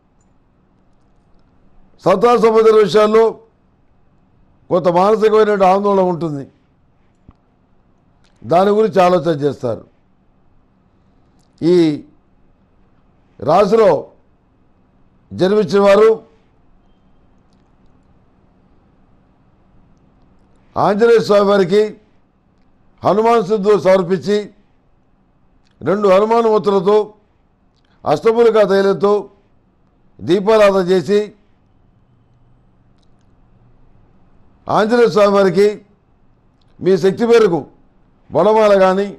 S1: సంతాన సంబంధిత విషయాల్లో కొంత మానసికమైన ఆందోళన ఉంటుంది దాని గురించి ఆలోచన చేస్తారు ఈ రాశిలో జన్మించిన వారు ఆంజనేయ స్వామి వారికి హనుమాన్ సిద్ధు సమర్పించి రెండు హనుమాన్ మూర్తులతో అష్టములుగా తైలంతో దీపారాధన చేసి ఆంజనేయ స్వామి వారికి మీ శక్తి మేరకు వడమాల కానీ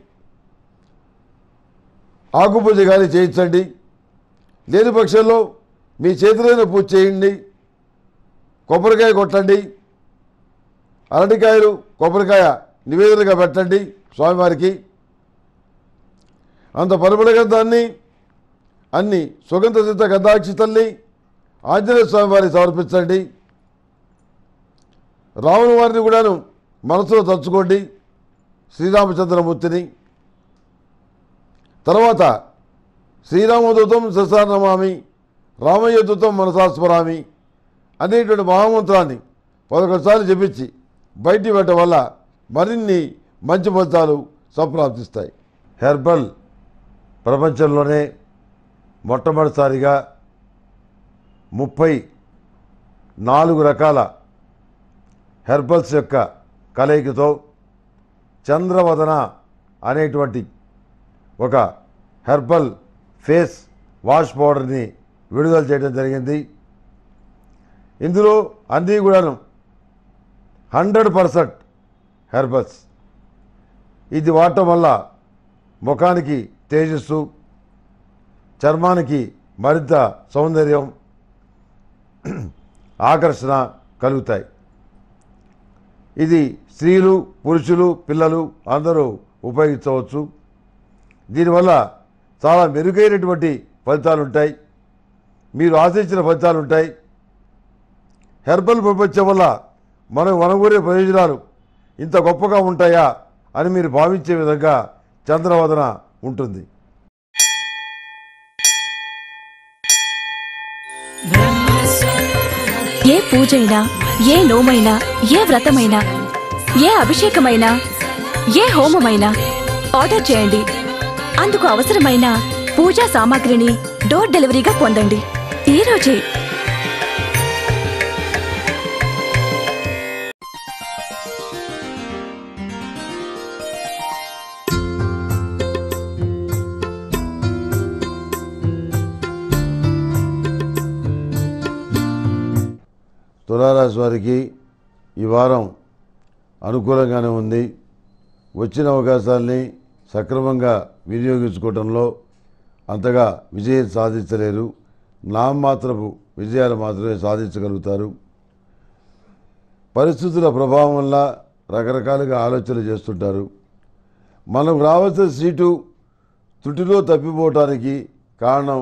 S1: ఆకుపూజ కానీ చేయించండి లేని పక్షంలో మీ చేతిలోనే పూజ చేయండి కొబ్బరికాయ కొట్టండి అరటికాయలు కొబ్బరికాయ నివేదనగా పెట్టండి స్వామివారికి అంత పరిమళ గంధాన్ని అన్ని సుగంధ సిద్ధ గంధాక్షి తల్లి ఆంజనేయ స్వామి వారికి సమర్పించండి రాముని వారిని కూడాను మనసులో తలుచుకోండి శ్రీరామచంద్రమూర్తిని తర్వాత శ్రీరామదూతం శశానమామి రామయ్య దూతం మనసాస్మరామి అనేటువంటి మహామంత్రాన్ని పదకొండుసార్లు జపించి బయటి పెట్టడం వల్ల మరిన్ని మంచి ఫలితాలు సంప్రాప్తిస్తాయి హెర్బల్ ప్రపంచంలోనే మొట్టమొదటిసారిగా ముప్పై నాలుగు రకాల హెర్బల్స్ యొక్క కలయికతో చంద్రవదన అనేటువంటి ఒక హెర్బల్ ఫేస్ వాష్ పౌడర్ని విడుదల చేయడం జరిగింది ఇందులో అన్నీ కూడాను హండ్రెడ్ పర్సెంట్ హెర్బల్స్ ఇది వాడటం వల్ల ముఖానికి తేజస్సు చర్మానికి మరింత సౌందర్యం ఆకర్షణ కలుగుతాయి ఇది స్త్రీలు పురుషులు పిల్లలు అందరూ ఉపయోగించవచ్చు దీనివల్ల చాలా మెరుగైనటువంటి ఫలితాలు ఉంటాయి మీరు ఆశించిన ఫలితాలు ఉంటాయి హెర్బల్ ప్రపంచం వల్ల మనకు వనగూరే ప్రయోజనాలు ఇంత గొప్పగా ఉంటాయా అని మీరు భావించే విధంగా చంద్రవదన ఉంటుంది
S2: ఏ పూజైనా ఏ నోమైనా ఏ వ్రతమైనా ఏ అభిషేకమైనా ఏ హోమమైనా ఆర్డర్ చేయండి అందుకు అవసరమైన పూజా సామాగ్రిని డోర్ డెలివరీగా పొందండి ఈ రోజే
S1: తులారాశి వారికి ఈ వారం అనుకూలంగానే ఉంది వచ్చిన అవకాశాల్ని సక్రమంగా వినియోగించుకోవడంలో అంతగా విజయం సాధించలేరు నామమాత్రపు విజయాలు మాత్రమే సాధించగలుగుతారు పరిస్థితుల ప్రభావం వల్ల రకరకాలుగా ఆలోచనలు చేస్తుంటారు మనకు రావాల్సిన సీటు త్రుటిలో తప్పిపోవటానికి కారణం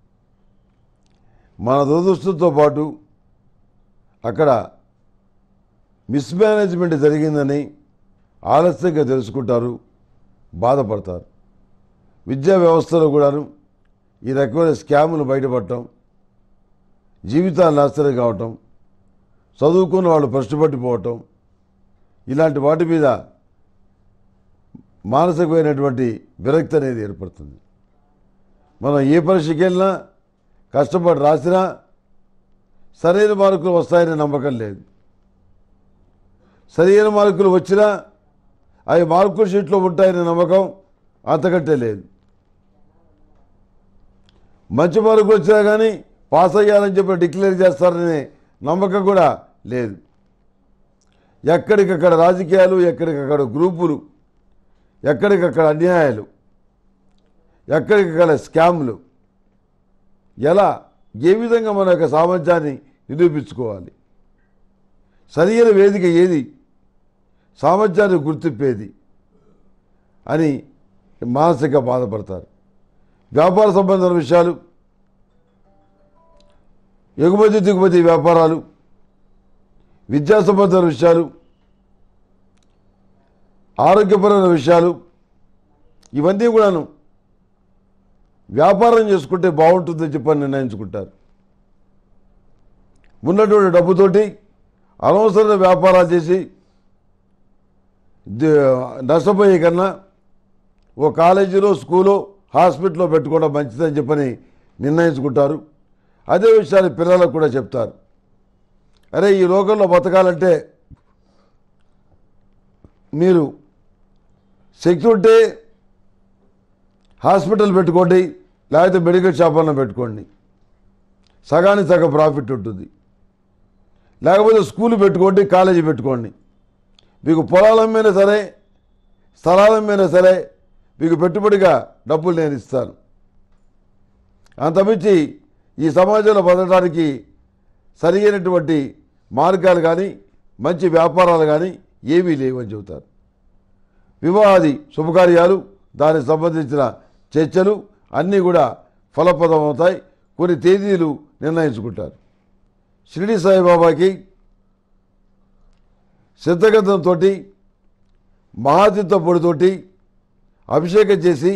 S1: మన దురదృష్టంతో పాటు అక్కడ మిస్మేనేజ్మెంట్ జరిగిందని ఆలస్యంగా తెలుసుకుంటారు బాధపడతారు విద్యా వ్యవస్థలో కూడాను ఈ రకమైన స్కాములు బయటపడటం జీవితాలు నాశనం కావటం చదువుకున్న వాళ్ళు పట్టుబట్టిపోవటం ఇలాంటి వాటి మీద మానసికమైనటువంటి విరక్తి అనేది ఏర్పడుతుంది మనం ఏ పరీక్షకి వెళ్ళినా కష్టపడి రాసినా సరైన మార్కులు వస్తాయనే నమ్మకం లేదు సరైన మార్కులు వచ్చినా అవి మార్కుల షీట్లో ఉంటాయనే నమ్మకం అంతకంటే లేదు మంచి మార్కులు వచ్చినా కానీ పాస్ అయ్యాలని చెప్పి డిక్లేర్ చేస్తారనే నమ్మకం కూడా లేదు ఎక్కడికక్కడ రాజకీయాలు ఎక్కడికక్కడ గ్రూపులు ఎక్కడికక్కడ అన్యాయాలు ఎక్కడికక్కడ స్కామ్లు ఎలా ఏ విధంగా మన యొక్క సామర్థ్యాన్ని నిరూపించుకోవాలి సరైన వేదిక ఏది సామర్థ్యాన్ని గుర్తింపేది అని మానసిక బాధపడతారు వ్యాపార సంబంధమైన విషయాలు ఎగుమతి దిగుమతి వ్యాపారాలు విద్యా సంబంధమైన విషయాలు ఆరోగ్యపరమైన విషయాలు ఇవన్నీ కూడాను వ్యాపారం చేసుకుంటే బాగుంటుందని చెప్పని నిర్ణయించుకుంటారు ఉన్నటువంటి డబ్బుతోటి అనవసరమైన వ్యాపారాలు చేసి ది- నష్టపోయే కన్నా ఓ కాలేజీలో స్కూలో హాస్పిటల్లో పెట్టుకోవడం మంచిదని చెప్పని నిర్ణయించుకుంటారు అదే విషయాన్ని పిల్లలకు కూడా చెప్తారు అరే ఈ లోకంలో బతకాలంటే మీరు శక్తి ఉంటే హాస్పిటల్ పెట్టుకోండి లేకపోతే మెడికల్ షాప్ అన్న పెట్టుకోండి సగానికి సగం ప్రాఫిట్ ఉంటుంది లేకపోతే స్కూల్ పెట్టుకోండి కాలేజీ పెట్టుకోండి మీకు పొలాలు అమ్మైనా సరే స్థలాలు అమ్మైనా సరే మీకు పెట్టుబడిగా డబ్బులు నేను ఇస్తాను అంతమించి ఈ సమాజంలో బతకడానికి సరైనటువంటి మార్గాలు కానీ మంచి వ్యాపారాలు కానీ ఏమీ లేవని చెబుతారు వివాహాది శుభకార్యాలు దానికి సంబంధించిన చర్చలు అన్నీ కూడా ఫలప్రదం అవుతాయి కొన్ని తేదీలు నిర్ణయించుకుంటారు షిరిడి సాయిబాబాకి సిద్ధగంధంతో మహాతీర్థ పొడితోటి అభిషేకం చేసి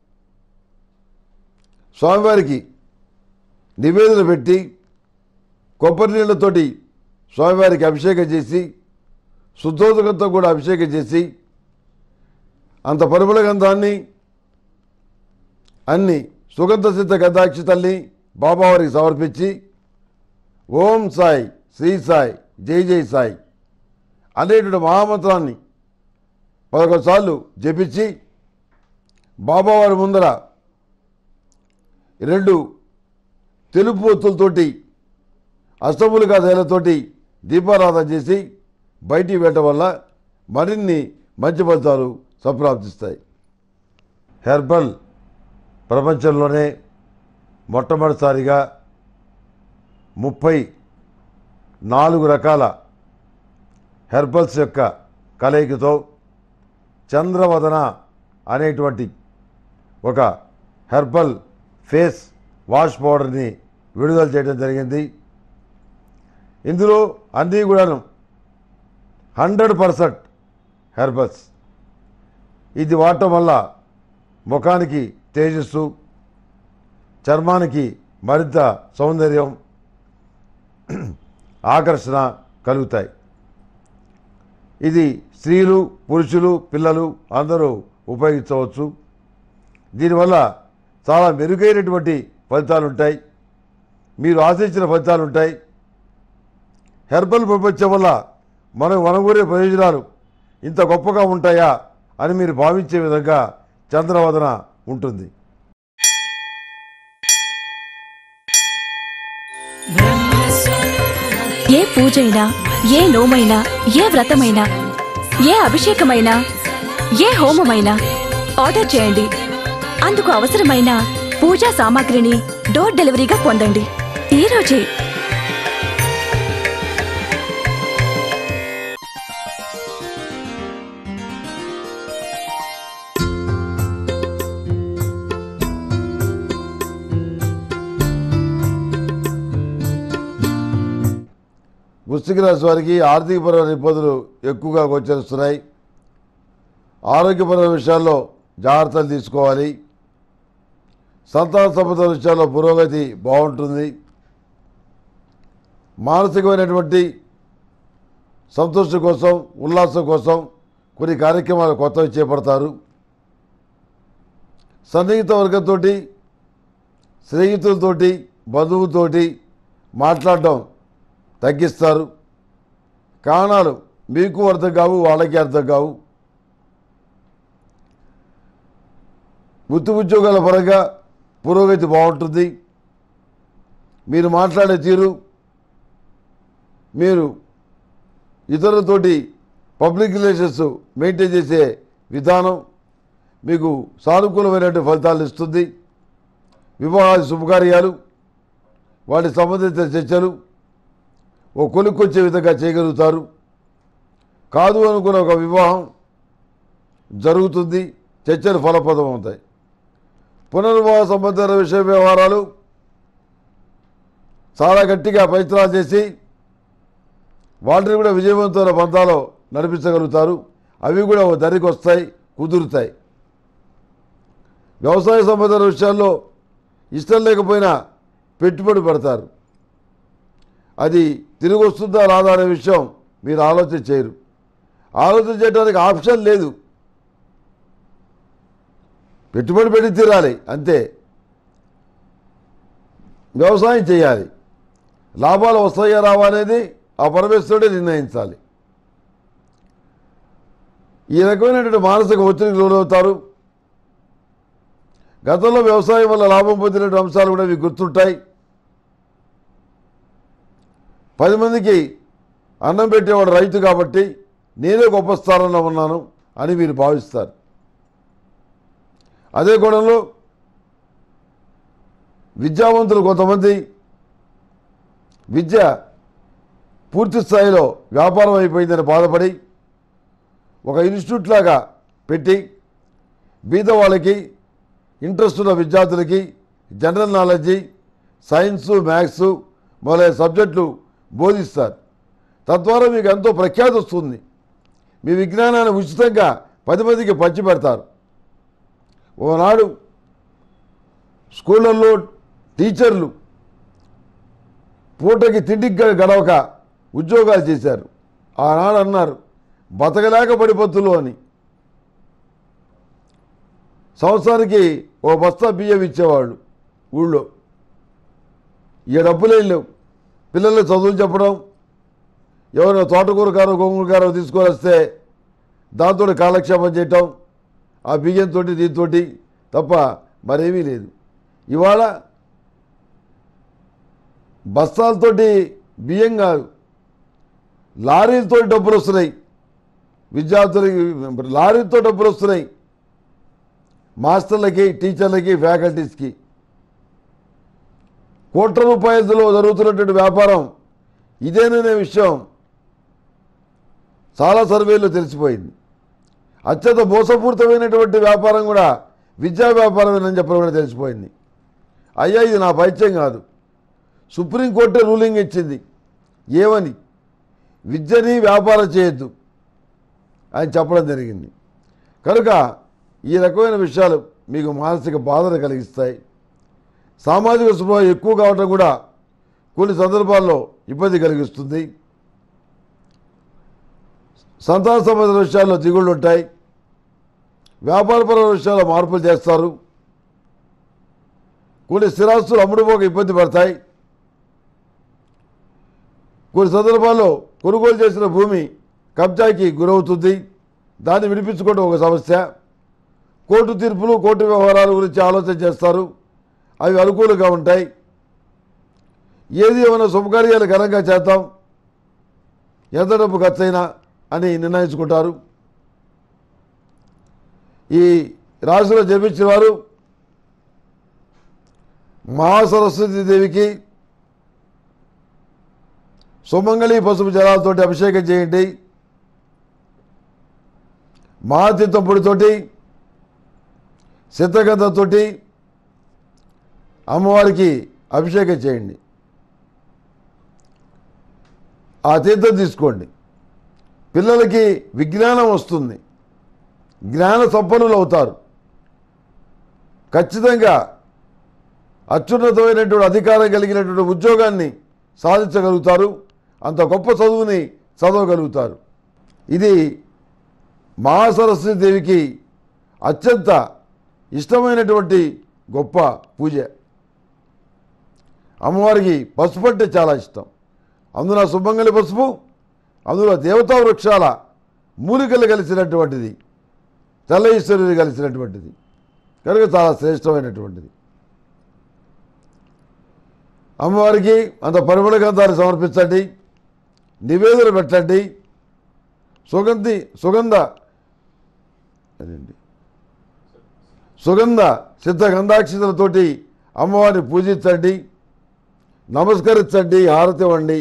S1: స్వామివారికి నివేదన పెట్టి కొబ్బరి నీళ్ళతోటి స్వామివారికి అభిషేకం చేసి శుద్ధోదకంతో కూడా అభిషేకం చేసి అంత పరిమళ గంధాన్ని అన్ని సుగంధ సిద్ధ గంధాక్షితల్ని బాబావారికి సమర్పించి ఓం సాయి శ్రీ సాయి జై జై సాయి అనేటువంటి మహామంత్రాన్ని పదకొండు సార్లు జపించి బాబావారి ముందర రెండు తెలుపు ఒత్తులతోటి అష్టములుగా తేలతోటి దీపారాధన చేసి బయటికి వెళ్ళటం వల్ల మరిన్ని మంచి ఫలితాలు సంప్రాప్తిస్తాయి హెర్బల్ ప్రపంచంలోనే మొట్టమొదటిసారిగా ముప్పై నాలుగు రకాల హెర్బల్స్ యొక్క కలయికతో చంద్రవదన అనేటువంటి ఒక హెర్బల్ ఫేస్ వాష్ పౌడర్ని విడుదల చేయడం జరిగింది ఇందులో అన్నీ కూడాను హండ్రెడ్ పర్సెంట్ హెర్బల్స్ ఇది వాడటం వల్ల ముఖానికి తేజస్సు చర్మానికి మరింత సౌందర్యం ఆకర్షణ కలుగుతాయి ఇది స్త్రీలు పురుషులు పిల్లలు అందరూ ఉపయోగించవచ్చు దీనివల్ల చాలా మెరుగైనటువంటి ఫలితాలు ఉంటాయి మీరు ఆశించిన ఫలితాలు ఉంటాయి హెర్బల్ ప్రపంచం వల్ల మనం వనగూరే ప్రయోజనాలు ఇంత గొప్పగా ఉంటాయా అని మీరు భావించే విధంగా చంద్రవదన ఉంటుంది
S2: ఏ పూజైనా ఏ నోమైనా ఏ వ్రతమైనా ఏ అభిషేకమైనా ఏ హోమమైనా ఆర్డర్ చేయండి అందుకు అవసరమైన పూజా సామాగ్రిని డోర్ డెలివరీగా పొందండి ఈ రోజే
S1: వృశ్చిక రాశి వారికి ఆర్థికపరమైన ఇబ్బందులు ఎక్కువగా గోచరిస్తున్నాయి ఆరోగ్యపరమైన విషయాల్లో జాగ్రత్తలు తీసుకోవాలి సంతాన సంబంధ విషయాల్లో పురోగతి బాగుంటుంది మానసికమైనటువంటి సంతోషం కోసం ఉల్లాసం కోసం కొన్ని కార్యక్రమాలు కొత్తవి చేపడతారు సన్నిహిత వర్గంతో స్నేహితులతోటి బంధువులతోటి మాట్లాడడం తగ్గిస్తారు కారణాలు మీకు అర్థం కావు వాళ్ళకి అర్థం కావు వృత్తి ఉద్యోగాల పరంగా పురోగతి బాగుంటుంది మీరు మాట్లాడే తీరు మీరు ఇతరులతోటి పబ్లిక్ రిలేషన్స్ మెయింటైన్ చేసే విధానం మీకు సానుకూలమైనటువంటి ఫలితాలు ఇస్తుంది వివాహాది శుభకార్యాలు వాటి సంబంధిత చర్చలు ఓ కొనుక్కొచ్చే విధంగా చేయగలుగుతారు కాదు అనుకున్న ఒక వివాహం జరుగుతుంది చర్చలు ఫలప్రదం అవుతాయి పునర్వివాహ సంబంధిత విషయ వ్యవహారాలు చాలా గట్టిగా ప్రయత్నాలు చేసి వాటిని కూడా విజయవంతమైన బంధాలు నడిపించగలుగుతారు అవి కూడా ఓ ధరికి వస్తాయి కుదురుతాయి వ్యవసాయ సంబంధిత విషయాల్లో ఇష్టం లేకపోయినా పెట్టుబడి పెడతారు అది తిరిగి వస్తుందా రాదా అనే విషయం మీరు ఆలోచన చేయరు ఆలోచన చేయడానికి ఆప్షన్ లేదు పెట్టుబడి పెట్టి తీరాలి అంతే వ్యవసాయం చేయాలి లాభాలు వస్తాయా రావా అనేది ఆ పరమేశ్వరుడే నిర్ణయించాలి ఈ రకమైనటువంటి మానసిక ఒత్తిడికి లోనవుతారు గతంలో వ్యవసాయం వల్ల లాభం పొందినటువంటి అంశాలు కూడా మీకు గుర్తుంటాయి పది మందికి అన్నం పెట్టేవాడు రైతు కాబట్టి నేనే గొప్ప స్థానంలో ఉన్నాను అని మీరు భావిస్తారు అదే కోణంలో విద్యావంతులు కొంతమంది విద్య పూర్తి స్థాయిలో వ్యాపారం అయిపోయిందని బాధపడి ఒక ఇన్స్టిట్యూట్ లాగా పెట్టి బీద వాళ్ళకి ఇంట్రెస్ట్ ఉన్న విద్యార్థులకి జనరల్ నాలెడ్జి సైన్సు మ్యాథ్స్ మొదలైన సబ్జెక్టులు బోధిస్తారు తద్వారా మీకు ఎంతో ప్రఖ్యాతి వస్తుంది మీ విజ్ఞానాన్ని ఉచితంగా పది మందికి పంచిపెడతారు ఓనాడు స్కూళ్ళల్లో టీచర్లు పూటకి తిండికి గ- గడవక ఉద్యోగాలు చేశారు ఆనాడు అన్నారు బతకలేక పడిపోతులు అని సంవత్సరానికి ఓ బస్తా బియ్యం ఇచ్చేవాళ్ళు ఊళ్ళో ఈ డబ్బులే లేవు పిల్లలు చదువులు చెప్పడం ఎవరైనా తోటకూర కారో గోంగూర కారో తీసుకొని వస్తే దాంతో కాలక్షేపం చేయటం ఆ బియ్యంతో దీంతో తప్ప మరేమీ లేదు ఇవాళ బస్తాలతోటి బియ్యం కాదు లారీలతో డబ్బులు వస్తున్నాయి విద్యార్థులకి లారీలతో డబ్బులు వస్తున్నాయి మాస్టర్లకి టీచర్లకి ఫ్యాకల్టీస్కి కోట్ల రూపాయలతో జరుగుతున్నటువంటి వ్యాపారం ఇదేననే విషయం చాలా సర్వేల్లో తెలిసిపోయింది అత్యంత మోసపూరితమైనటువంటి వ్యాపారం కూడా విద్యా వ్యాపారమేనని చెప్పడం కూడా తెలిసిపోయింది అయ్యా ఇది నా పైత్యం కాదు సుప్రీంకోర్టే రూలింగ్ ఇచ్చింది ఏమని విద్యని వ్యాపారం చేయొద్దు అని చెప్పడం జరిగింది కనుక ఈ రకమైన విషయాలు మీకు మానసిక బాధను కలిగిస్తాయి సామాజిక స్పృహ ఎక్కువ కావటం కూడా కొన్ని సందర్భాల్లో ఇబ్బంది కలిగిస్తుంది సంతాన సంబంధించిన విషయాల్లో దిగుళ్ళు ఉంటాయి వ్యాపారపరమైన విషయాల్లో మార్పులు చేస్తారు కొన్ని స్థిరాస్తులు అమ్ముడుపోక ఇబ్బంది పడతాయి కొన్ని సందర్భాల్లో కొనుగోలు చేసిన భూమి కబ్జాకి గురవుతుంది దాన్ని విడిపించుకోవడం ఒక సమస్య కోర్టు తీర్పులు కోర్టు వ్యవహారాల గురించి ఆలోచన చేస్తారు అవి అనుకూలంగా ఉంటాయి ఏది ఏమైనా శుభకార్యాలు ఘనంగా చేద్దాం ఎంత డబ్బు ఖర్చైనా అని నిర్ణయించుకుంటారు ఈ రాశిలో జన్మించిన వారు మహాసరస్వతి దేవికి సుమంగళి పసుపు జలాలతోటి అభిషేకం చేయండి మహాతీర్థం పొడితోటి సిద్ధగంధంతో అమ్మవారికి అభిషేకం చేయండి ఆ తీర్థం తీసుకోండి పిల్లలకి విజ్ఞానం వస్తుంది జ్ఞాన సంపన్నులు అవుతారు ఖచ్చితంగా అత్యున్నతమైనటువంటి అధికారం కలిగినటువంటి ఉద్యోగాన్ని సాధించగలుగుతారు అంత గొప్ప చదువుని చదవగలుగుతారు ఇది మహాసరస్వతి దేవికి అత్యంత ఇష్టమైనటువంటి గొప్ప పూజ అమ్మవారికి పసుపు అంటే చాలా ఇష్టం అందున సుమంగళి పసుపు అందులో దేవతా వృక్షాల మూలికలు కలిసినటువంటిది తెల్ల ఈశ్వరుడు కలిసినటువంటిది కనుక చాలా శ్రేష్టమైనటువంటిది అమ్మవారికి అంత పరిమళ గంధాన్ని సమర్పించండి నివేదన పెట్టండి సుగంధి సుగంధ అదండి సుగంధ సిద్ధ గంధాక్షతలతోటి అమ్మవారిని పూజించండి నమస్కరించండి హారతి ఇవ్వండి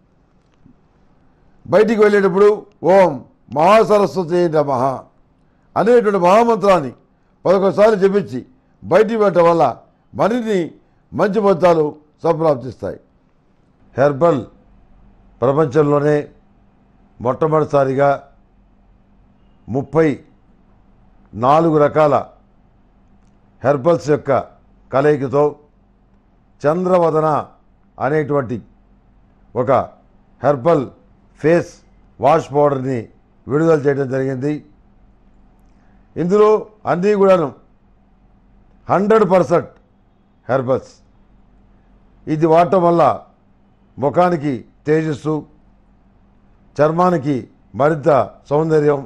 S1: బయటికి వెళ్ళేటప్పుడు ఓం మహాసరస్వతి నమ అనేటువంటి మహామంత్రాన్ని పదకొండుసార్లు జపించి బయటికి పెట్టడం వల్ల మరిన్ని మంచి ఫలితాలు సంప్రాప్తిస్తాయి హెర్బల్ ప్రపంచంలోనే మొట్టమొదటిసారిగా ముప్పై నాలుగు రకాల హెర్బల్స్ యొక్క కలయికతో చంద్రవదన అనేటువంటి ఒక హెర్బల్ ఫేస్ వాష్ పౌడర్ని విడుదల చేయడం జరిగింది ఇందులో అన్నీ కూడాను హండ్రెడ్ పర్సెంట్ హెర్బల్స్ ఇది వాడటం వల్ల ముఖానికి తేజస్సు చర్మానికి మరింత సౌందర్యం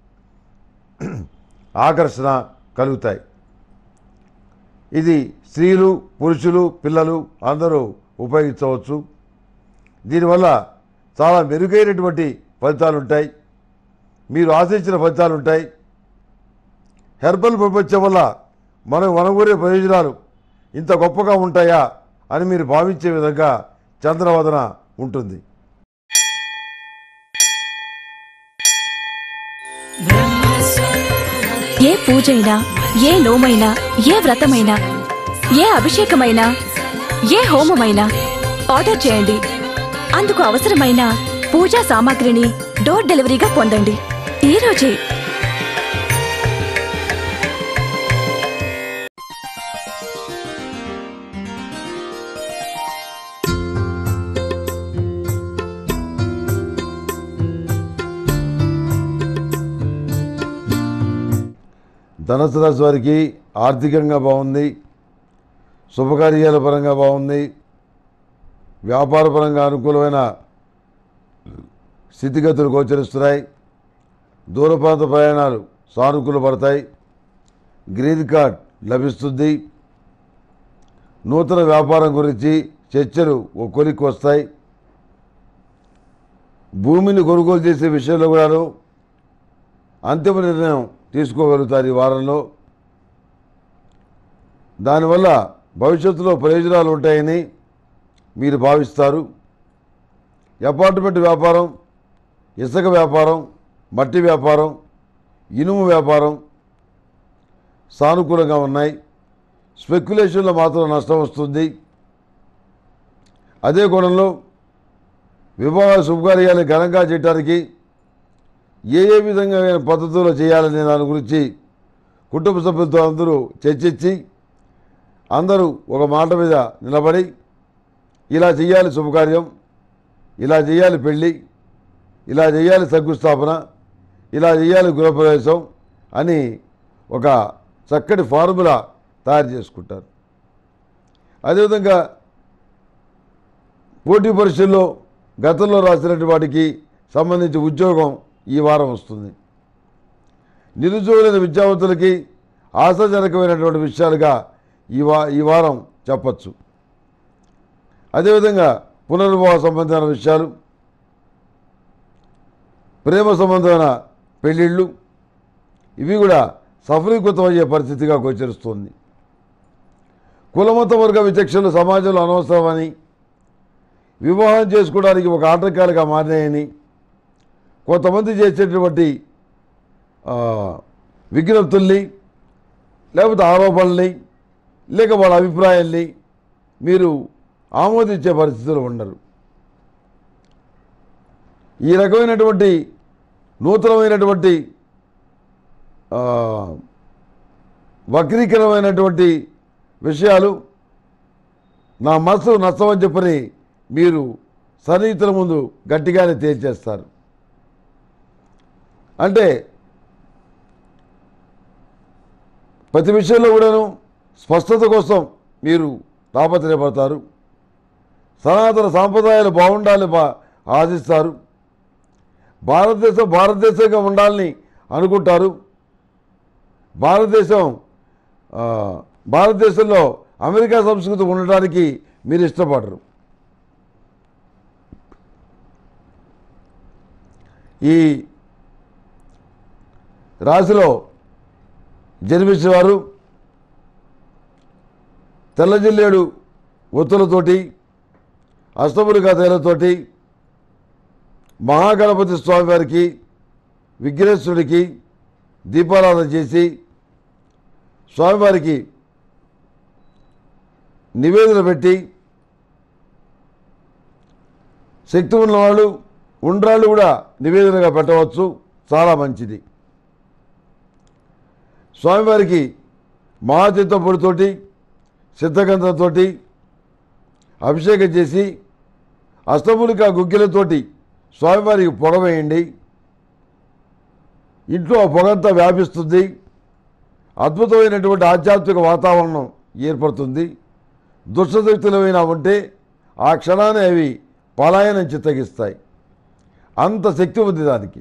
S1: ఆకర్షణ కలుగుతాయి ఇది స్త్రీలు పురుషులు పిల్లలు అందరూ ఉపయోగించవచ్చు దీనివల్ల చాలా మెరుగైనటువంటి ఫలితాలు ఉంటాయి మీరు ఆశించిన ఫలితాలు ఉంటాయి హెర్బల్ ప్రపంచం వల్ల మనం వనగూరే ప్రయోజనాలు ఇంత గొప్పగా ఉంటాయా అని మీరు భావించే విధంగా చంద్రవదన ఉంటుంది
S2: ఏ పూజైనా ఏ నోమైనా ఏ వ్రతమైనా ఏ అభిషేకమైనా ఏ హోమమైనా ఆర్డర్ చేయండి అందుకు అవసరమైన పూజా సామాగ్రిని డోర్ డెలివరీగా పొందండి ఈ రోజే
S1: ధనుసు రాశి వారికి ఆర్థికంగా బాగుంది శుభకార్యాల పరంగా బాగుంది వ్యాపార పరంగా అనుకూలమైన స్థితిగతులు గోచరిస్తున్నాయి దూర ప్రాంత ప్రయాణాలు సానుకూల పడతాయి గ్రీన్ కార్డ్ లభిస్తుంది నూతన వ్యాపారం గురించి చర్చలు ఓ కొలిక్కి వస్తాయి భూమిని కొనుగోలు చేసే విషయంలో కూడాను అంతిమ నిర్ణయం తీసుకోగలుగుతారు ఈ వారంలో దానివల్ల భవిష్యత్తులో ప్రయోజనాలు ఉంటాయని మీరు భావిస్తారు అపార్ట్మెంట్ వ్యాపారం ఇసుక వ్యాపారం మట్టి వ్యాపారం ఇనుము వ్యాపారం సానుకూలంగా ఉన్నాయి స్పెక్యులేషన్లో మాత్రం నష్టం వస్తుంది అదే కోణంలో వివాహ శుభకార్యాలు ఘనంగా చేయడానికి ఏ ఏ విధంగా పద్ధతుల్లో చేయాలనే దాని గురించి కుటుంబ సభ్యులతో అందరూ చర్చించి అందరూ ఒక మాట మీద నిలబడి ఇలా చేయాలి శుభకార్యం ఇలా చేయాలి పెళ్ళి ఇలా చేయాలి శంకుస్థాపన ఇలా చేయాలి గృహప్రవేశం అని ఒక చక్కటి ఫార్ములా తయారు చేసుకుంటారు అదేవిధంగా పోటీ పరీక్షల్లో గతంలో రాసినటువంటి వాటికి సంబంధించి ఉద్యోగం ఈ వారం వస్తుంది నిరుద్యోగులైన విద్యావంతులకి ఆశాజనకమైనటువంటి విషయాలుగా ఈ వా ఈ వారం చెప్పచ్చు అదేవిధంగా పునర్వివాహ సంబంధమైన విషయాలు ప్రేమ సంబంధమైన పెళ్ళిళ్ళు ఇవి కూడా సఫలీకృతమయ్యే పరిస్థితిగా గోచరిస్తుంది కులమత వర్గ విచక్షణలు సమాజంలో అనవసరమని వివాహం చేసుకోవడానికి ఒక ఆటంకాలుగా మారినాయని కొంతమంది చేసేటటువంటి ఆ, విజ్ఞప్తుల్ని లేకపోతే ఆరోపణల్ని లేక వాళ్ళ అభిప్రాయాల్ని మీరు ఆమోదించే పరిస్థితులు ఉండరు ఈ రకమైనటువంటి నూతనమైనటువంటి ఆ, వక్రీకరమైనటువంటి విషయాలు నా మనసు నచ్చమని చెప్పని మీరు సన్నిహితుల ముందు గట్టిగానే తేల్చేస్తారు అంటే ప్రతి విషయంలో కూడాను స్పష్టత కోసం మీరు తాపత్రయపడతారు సనాతన సాంప్రదాయాలు బాగుండాలని బా ఆశిస్తారు భారతదేశం భారతదేశంగా ఉండాలని అనుకుంటారు భారతదేశం ఆ, భారతదేశంలో అమెరికా సంస్కృతి ఉండడానికి మీరు ఇష్టపడరు ఈ రాశిలో జన్మించిన వారు తెల్లజిల్లేడు ఒత్తులతోటి అష్టములుగా తేలతోటి మహాగణపతి స్వామివారికి విఘ్నేశ్వరుడికి దీపారాధన చేసి స్వామివారికి నివేదన పెట్టి శక్తి ఉన్నవాళ్ళు ఉండ్రాళ్ళు కూడా నివేదనగా పెట్టవచ్చు చాలా మంచిది స్వామివారికి మహాచిత్త పొడితోటి సిద్ధగంధంతోటి అభిషేకం చేసి అష్టములిక గుగ్గిలతోటి స్వామివారికి పొగ వేయండి ఇంట్లో ఆ పొగంతా వ్యాపిస్తుంది అద్భుతమైనటువంటి ఆధ్యాత్మిక వాతావరణం ఏర్పడుతుంది దుష్టశక్తులు ఏమైనా ఉంటే ఆ క్షణాన్ని అవి పలాయనం చిత్తగిస్తాయి అంత శక్తి ఉంది దానికి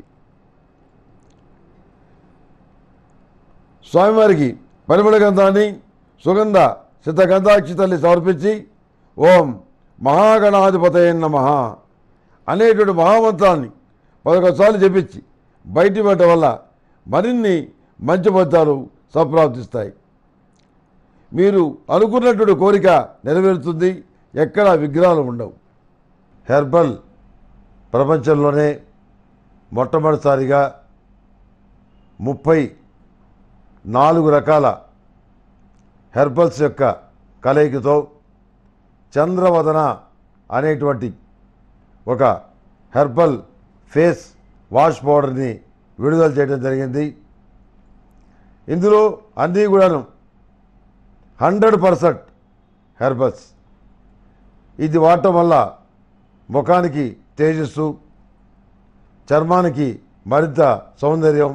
S1: స్వామివారికి పరిమళ గంధాన్ని సుగంధ సిద్ధగంధాక్షి తల్లి సమర్పించి ఓం మహాగణాధిపతయ నమ అనేటువంటి మహామంత్రాన్ని పదకొండుసార్లు చెప్పించి బయటి పెట్టడం వల్ల మరిన్ని మంచి ఫలితాలు సంప్రాప్తిస్తాయి మీరు అనుకున్నటువంటి కోరిక నెరవేరుతుంది ఎక్కడ విఘ్నాలు ఉండవు హెర్బల్ ప్రపంచంలోనే మొట్టమొదటిసారిగా ముప్పై నాలుగు రకాల హెర్బల్స్ యొక్క కలయికతో చంద్రవదన అనేటువంటి ఒక హెర్బల్ ఫేస్ వాష్ పౌడర్ని విడుదల చేయడం జరిగింది ఇందులో అన్నీ కూడాను హండ్రెడ్ పర్సెంట్ హెర్బల్స్ ఇది వాడటం వల్ల ముఖానికి తేజస్సు చర్మానికి మరింత సౌందర్యం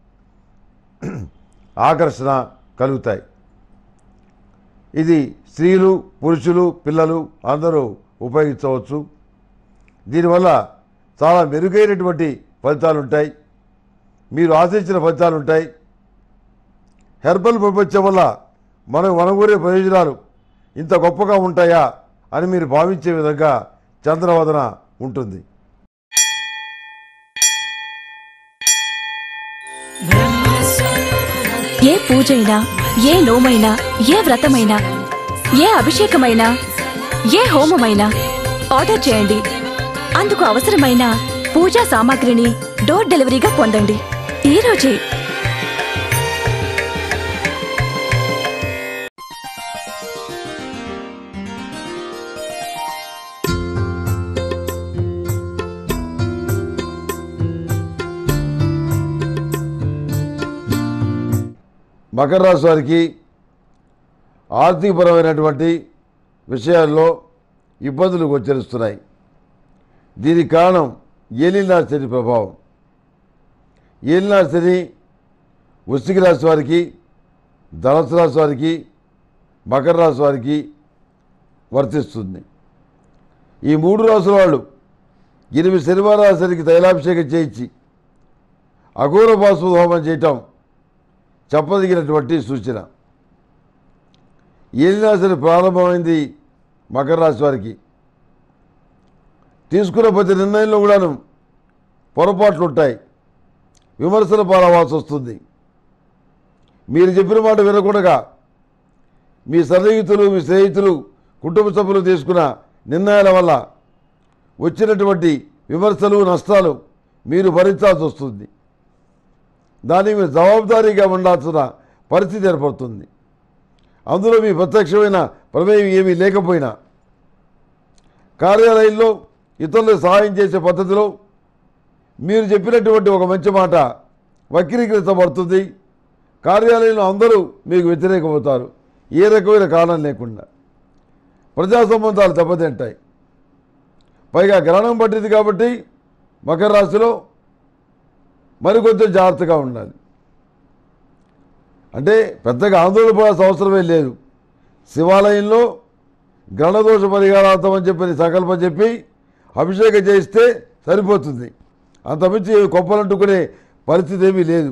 S1: ఆకర్షణ కలుగుతాయి ఇది స్త్రీలు పురుషులు పిల్లలు అందరూ ఉపయోగించవచ్చు దీనివల్ల చాలా మెరుగైనటువంటి ఫలితాలు ఉంటాయి మీరు ఆశించిన ఫలితాలు ఉంటాయి హెర్బల్ ప్రపంచం వల్ల మనకు వనగూరే ప్రయోజనాలు ఇంత గొప్పగా ఉంటాయా అని మీరు భావించే విధంగా చంద్రవదన ఉంటుంది
S2: ఏ పూజైనా ఏ నోమైనా ఏ వ్రతమైనా ఏ అభిషేకమైనా ఏ హోమమైనా ఆర్డర్ చేయండి అందుకు అవసరమైన పూజా సామాగ్రిని డోర్ డెలివరీగా పొందండి ఈ రోజే
S1: మకర రాశి వారికి ఆర్థికపరమైనటువంటి విషయాల్లో ఇబ్బందులు గోచరిస్తున్నాయి దీనికి కారణం ఏలినా శని ప్రభావం ఏలినా శని వృశ్చిక రాశి వారికి ధనస్సు రాశి వారికి మకర రాశి వారికి వర్తిస్తుంది ఈ మూడు రాసుల వాళ్ళు ఎనిమిది శనివారాల శనికి తైలాభిషేకం చేయించి అఘోర బాసు హోమం చేయటం చెప్పదగినటువంటి సూచన ఏలినాశని ప్రారంభమైంది మకర రాశి వారికి తీసుకున్న ప్రతి నిర్ణయంలో కూడాను పొరపాట్లు ఉంటాయి విమర్శల పాలవాల్సి వస్తుంది మీరు చెప్పిన మాట వినకుండా మీ సన్నిహితులు మీ స్నేహితులు కుటుంబ సభ్యులు తీసుకున్న నిర్ణయాల వల్ల వచ్చినటువంటి విమర్శలు నష్టాలు మీరు భరించాల్సి వస్తుంది దానికి మీరు జవాబుదారీగా ఉండాల్సిన పరిస్థితి ఏర్పడుతుంది అందులో మీ ప్రత్యక్షమైన ప్రమేయం ఏమీ లేకపోయినా కార్యాలయంలో ఇతరులకు సహాయం చేసే పద్ధతిలో మీరు చెప్పినటువంటి ఒక మంచి మాట వక్రీకరించబడుతుంది కార్యాలయంలో అందరూ మీకు వ్యతిరేకమవుతారు ఏ రకమైన కారణం లేకుండా ప్రజా సంబంధాలు దెబ్బతింటాయి పైగా గ్రహణం పట్టింది కాబట్టి మకర రాశిలో మరికొంచెం జాగ్రత్తగా ఉండాలి అంటే పెద్దగా ఆందోళన పడాల్సిన అవసరమే లేదు శివాలయంలో గ్రహణదోష పరిహారార్థం అని చెప్పి సంకల్పం చెప్పి అభిషేకం చేయిస్తే సరిపోతుంది అంతమించి కొప్పలంటుకునే పరిస్థితి ఏమీ లేదు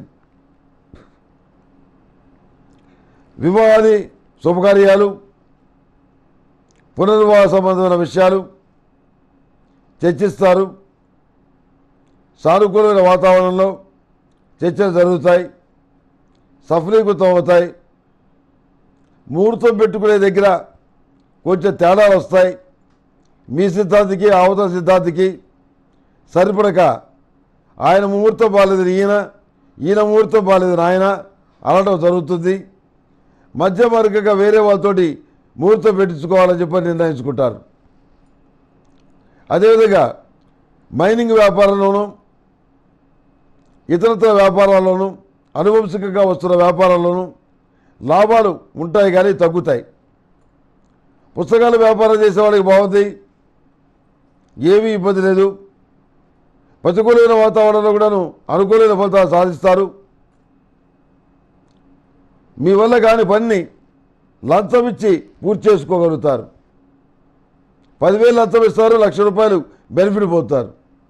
S1: వివాహాది శుభకార్యాలు పునర్వివాహ సంబంధమైన విషయాలు చర్చిస్తారు సానుకూలమైన వాతావరణంలో చర్చలు జరుగుతాయి సఫలీకృతం అవుతాయి ముహూర్తం పెట్టుకునే దగ్గర కొంచెం తేడాలు వస్తాయి మీ సిద్ధాంతికి అవతల సిద్ధాంతికి సరిపడక ఆయన ముహూర్తం బాగాలేదు ఈయన ఈయన ముహూర్తం బాగాలేదు ఆయన అనడం జరుగుతుంది మధ్య మార్గంగా వేరే వాళ్ళతోటి ముహూర్తం పెట్టించుకోవాలని చెప్పి నిర్ణయించుకుంటారు అదేవిధంగా మైనింగ్ వ్యాపారంలోనూ ఇతరత్ర వ్యాపారాల్లోనూ అనువంశికంగా వస్తున్న వ్యాపారాల్లోనూ లాభాలు ఉంటాయి కానీ తగ్గుతాయి పుస్తకాల వ్యాపారం చేసేవాడికి బాగుంది ఏమీ ఇబ్బంది లేదు ప్రతికూలమైన వాతావరణంలో కూడాను అనుకూలమైన ఫలితాలు సాధిస్తారు మీ వల్ల కాని పనిని లంచం ఇచ్చి పూర్తి చేసుకోగలుగుతారు పదివేలు లంచం ఇస్తారు లక్ష రూపాయలు బెనిఫిట్ పోతారు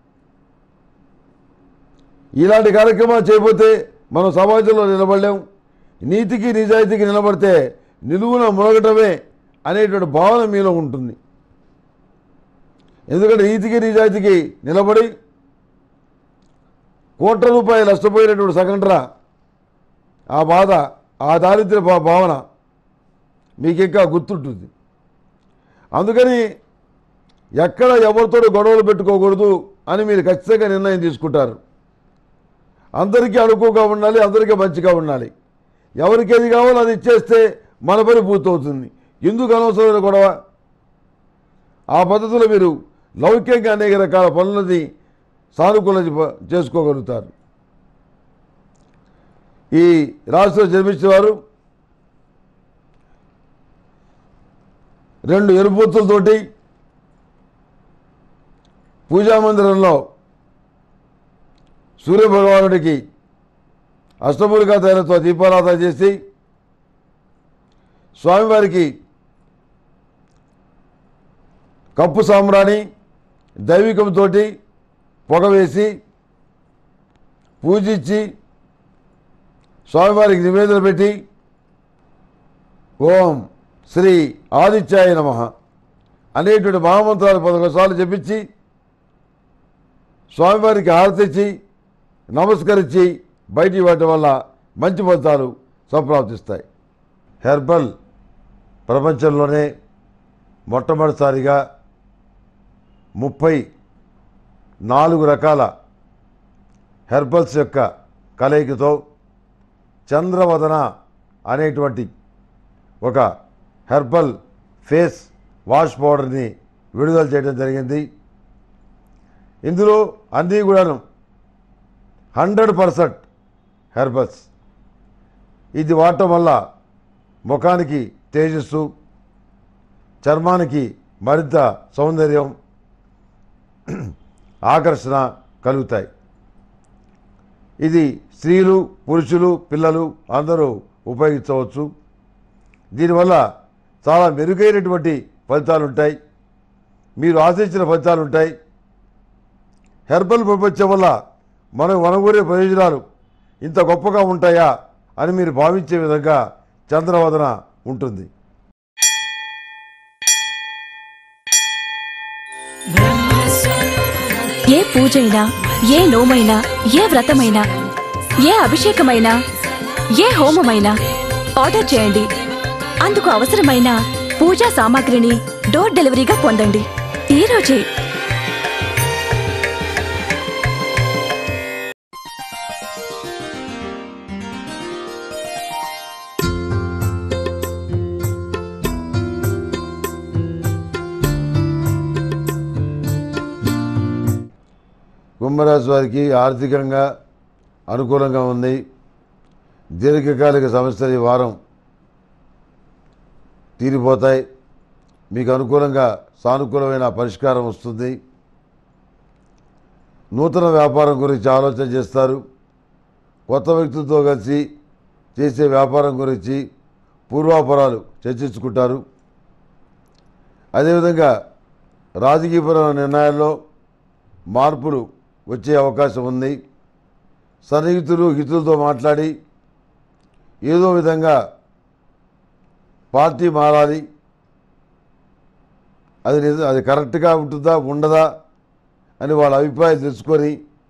S1: ఇలాంటి కార్యక్రమాలు చేయకపోతే మనం సమాజంలో నిలబడలేం నీతికి నిజాయితీకి నిలబడితే నిలువున మునగటమే అనేటువంటి భావన మీలో ఉంటుంది ఎందుకంటే నీతికి నిజాయితీకి నిలబడి కోట్ల రూపాయలు నష్టపోయినటువంటి సంఘటన ఆ బాధ ఆ దారిద్ర్య భా- భావన మీకు ఇంకా గుర్తుంటుంది అందుకని ఎక్కడ ఎవరితో గొడవలు పెట్టుకోకూడదు అని మీరు ఖచ్చితంగా నిర్ణయం తీసుకుంటారు అందరికీ అనుకువగా ఉండాలి అందరికీ మంచిగా ఉండాలి ఎవరికి ఏది కావాలో అది ఇచ్చేస్తే మన పని పూర్తవుతుంది ఎందుకు అనవసరమైన గొడవ ఆ పద్ధతిలో మీరు లౌకికంగా అనేక రకాల పనులని సానుకూల చేసుకోగలుగుతారు ఈ రాష్ట్రంలో జన్మించిన వారు రెండు ఎరుపొత్తులతోటి పూజామందిరంలో సూర్యభగవానుడికి అష్టములుగా తైలతో దీపారాధన చేసి స్వామివారికి కప్పు సాంబ్రాణి దైవికంతో పొగ వేసి పూజించి స్వామివారికి నివేదన పెట్టి ఓం శ్రీ ఆదిత్యాయ నమ అనేటువంటి మహామంత్రాలు పదకొండు సార్లు చెప్పించి స్వామివారికి హారతిచ్చి నమస్కరించి బయటికి ఇవ్వటం వల్ల మంచి ఫలితాలు సంప్రాప్తిస్తాయి హెర్బల్ ప్రపంచంలోనే మొట్టమొదటిసారిగా ముప్పై నాలుగు రకాల హెర్బల్స్ యొక్క కలయికతో చంద్రవదన అనేటువంటి ఒక హెర్బల్ ఫేస్ వాష్ పౌడర్ని విడుదల చేయడం జరిగింది ఇందులో అన్నీ కూడాను హండ్రెడ్ పర్సెంట్ హెర్బల్స్ ఇది వాడటం వల్ల ముఖానికి తేజస్సు చర్మానికి మరింత సౌందర్యం ఆకర్షణ కలుగుతాయి ఇది స్త్రీలు పురుషులు పిల్లలు అందరూ ఉపయోగించవచ్చు దీనివల్ల చాలా మెరుగైనటువంటి ఫలితాలు ఉంటాయి మీరు ఆశించిన ఫలితాలు ఉంటాయి హెర్బల్ ప్రపంచం వల్ల మనం వనగూరే ప్రయోజనాలు ఇంత గొప్పగా ఉంటాయా అని మీరు భావించే విధంగా చంద్రవదన ఉంటుంది
S2: ఏ పూజైనా ఏ నోమైనా ఏ వ్రతమైనా ఏ అభిషేకమైనా ఏ హోమమైనా ఆర్డర్ చేయండి అందుకు అవసరమైన పూజా సామాగ్రిని డోర్ డెలివరీగా పొందండి ఈ రోజే
S1: కుంభరాశి వారికి ఆర్థికంగా అనుకూలంగా ఉంది దీర్ఘకాలిక సమస్యలు ఈ వారం తీరిపోతాయి మీకు అనుకూలంగా సానుకూలమైన పరిష్కారం వస్తుంది నూతన వ్యాపారం గురించి ఆలోచన చేస్తారు కొత్త వ్యక్తులతో కలిసి చేసే వ్యాపారం గురించి పూర్వాపరాలు చర్చించుకుంటారు అదేవిధంగా రాజకీయపరమైన నిర్ణయాల్లో మార్పులు వచ్చే అవకాశం ఉంది సన్నిహితులు హితులతో మాట్లాడి ఏదో విధంగా పార్టీ మారాలి అది నిజ- అది కరెక్ట్గా ఉంటుందా ఉండదా అని వాళ్ళ అభిప్రాయం తెలుసుకొని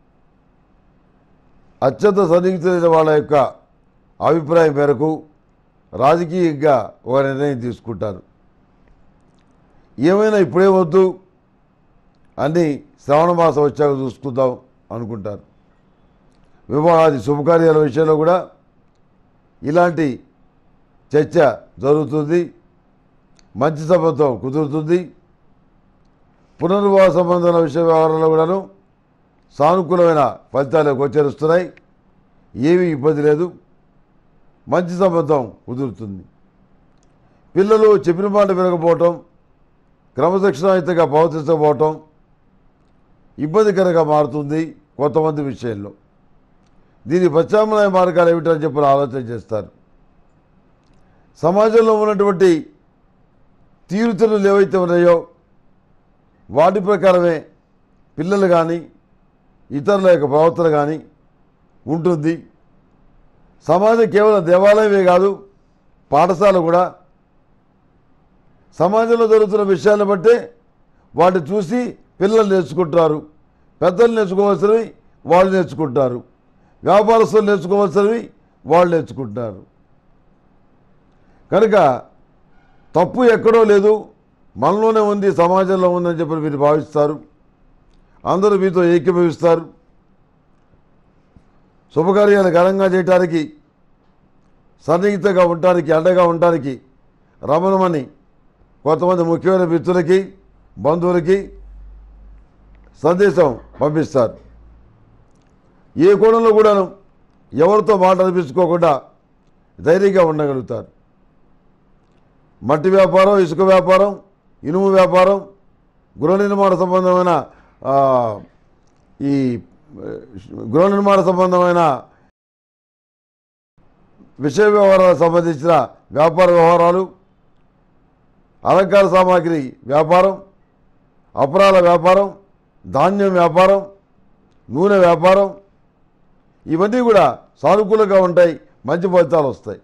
S1: అత్యంత సన్నిహితులైన వాళ్ళ యొక్క అభిప్రాయం మేరకు రాజకీయంగా ఒక నిర్ణయం తీసుకుంటారు ఏమైనా ఇప్పుడే వద్దు అన్నీ శ్రావణ మాసం వచ్చాక చూసుకుందాం అనుకుంటారు వివాహాది శుభకార్యాల విషయంలో కూడా ఇలాంటి చర్చ జరుగుతుంది మంచి సంబంధం కుదురుతుంది పునర్వివాహ సంబంధాల విషయ వ్యవహారంలో కూడాను సానుకూలమైన ఫలితాలు గోచరిస్తున్నాయి ఏమీ ఇబ్బంది లేదు మంచి సంబంధం కుదురుతుంది పిల్లలు చెప్పిన మాట వినకపోవటం క్రమశిక్షణాయుతంగా ప్రవర్తించకపోవటం ఇబ్బందికరంగా మారుతుంది కొంతమంది విషయంలో దీని ప్రత్యామ్నాయ మార్గాలు ఏమిటని చెప్పి ఆలోచన చేస్తారు సమాజంలో ఉన్నటువంటి తీరుతెన్నులు ఏవైతే ఉన్నాయో వాటి ప్రకారమే పిల్లలు కానీ ఇతరుల యొక్క ప్రవర్తన కానీ ఉంటుంది సమాజం కేవలం దేవాలయమే కాదు పాఠశాల కూడా సమాజంలో జరుగుతున్న విషయాలను బట్టే వాటిని చూసి పిల్లలు నేర్చుకుంటారు పెద్దలు నేర్చుకోవాల్సినవి వాళ్ళు నేర్చుకుంటారు వ్యాపారస్తులు నేర్చుకోవాల్సినవి వాళ్ళు నేర్చుకుంటారు కనుక తప్పు ఎక్కడో లేదు మనలోనే ఉంది సమాజంలో ఉందని చెప్పి మీరు భావిస్తారు అందరూ మీతో ఏకీభవిస్తారు శుభకార్యాలు ఘనంగా చేయటానికి సన్నిహితంగా ఉండటానికి అండగా ఉండటానికి రమణమని కొంతమంది ముఖ్యమైన మిత్రులకి బంధువులకి సందేశం పంపిస్తారు ఏ కోణంలో కూడాను ఎవరితో మాట అనిపించుకోకుండా ధైర్యంగా ఉండగలుగుతారు మట్టి వ్యాపారం ఇసుక వ్యాపారం ఇనుము వ్యాపారం గృహ నిర్మాణ సంబంధమైన ఆ, ఈ ఆ, గృహ నిర్మాణ సంబంధమైన విషయ వ్యవహారాలకు సంబంధించిన వ్యాపార వ్యవహారాలు అలంకార సామాగ్రి వ్యాపారం అపరాల వ్యాపారం ధాన్యం వ్యాపారం నూనె వ్యాపారం ఇవన్నీ కూడా సానుకూలంగా ఉంటాయి మంచి ఫలితాలు వస్తాయి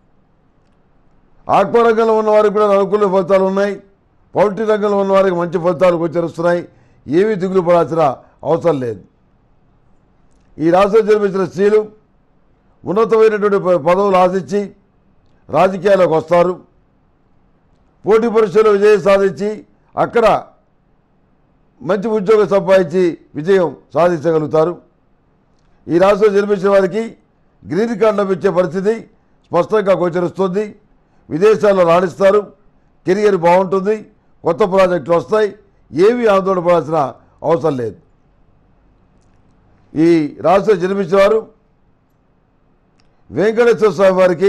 S1: ఆక్వా రంగంలో ఉన్న వారికి కూడా అనుకూల ఫలితాలు ఉన్నాయి పౌల్ట్రీ రంగంలో ఉన్న వారికి మంచి ఫలితాలు గోచరిస్తున్నాయి ఏమీ దిగులు పడాల్సిన అవసరం లేదు ఈ రాష్ట్రం జన్మించిన స్త్రీలు ఉన్నతమైనటువంటి ప- పదవులు ఆశించి రాజకీయాల్లోకి వస్తారు పోటీ పరీక్షలో విజయం సాధించి అక్కడ మంచి ఉద్యోగం సంపాదించి విజయం సాధించగలుగుతారు ఈ రాష్ట్రం జన్మించిన వారికి గ్రీన్ కార్డు లభించే పరిస్థితి స్పష్టంగా గోచరిస్తుంది విదేశాల్లో రాణిస్తారు కెరియర్ బాగుంటుంది కొత్త ప్రాజెక్టులు వస్తాయి ఏమీ ఆందోళన పడాల్సిన అవసరం లేదు ఈ రాష్ట్రం జన్మించిన వారు వెంకటేశ్వర స్వామి వారికి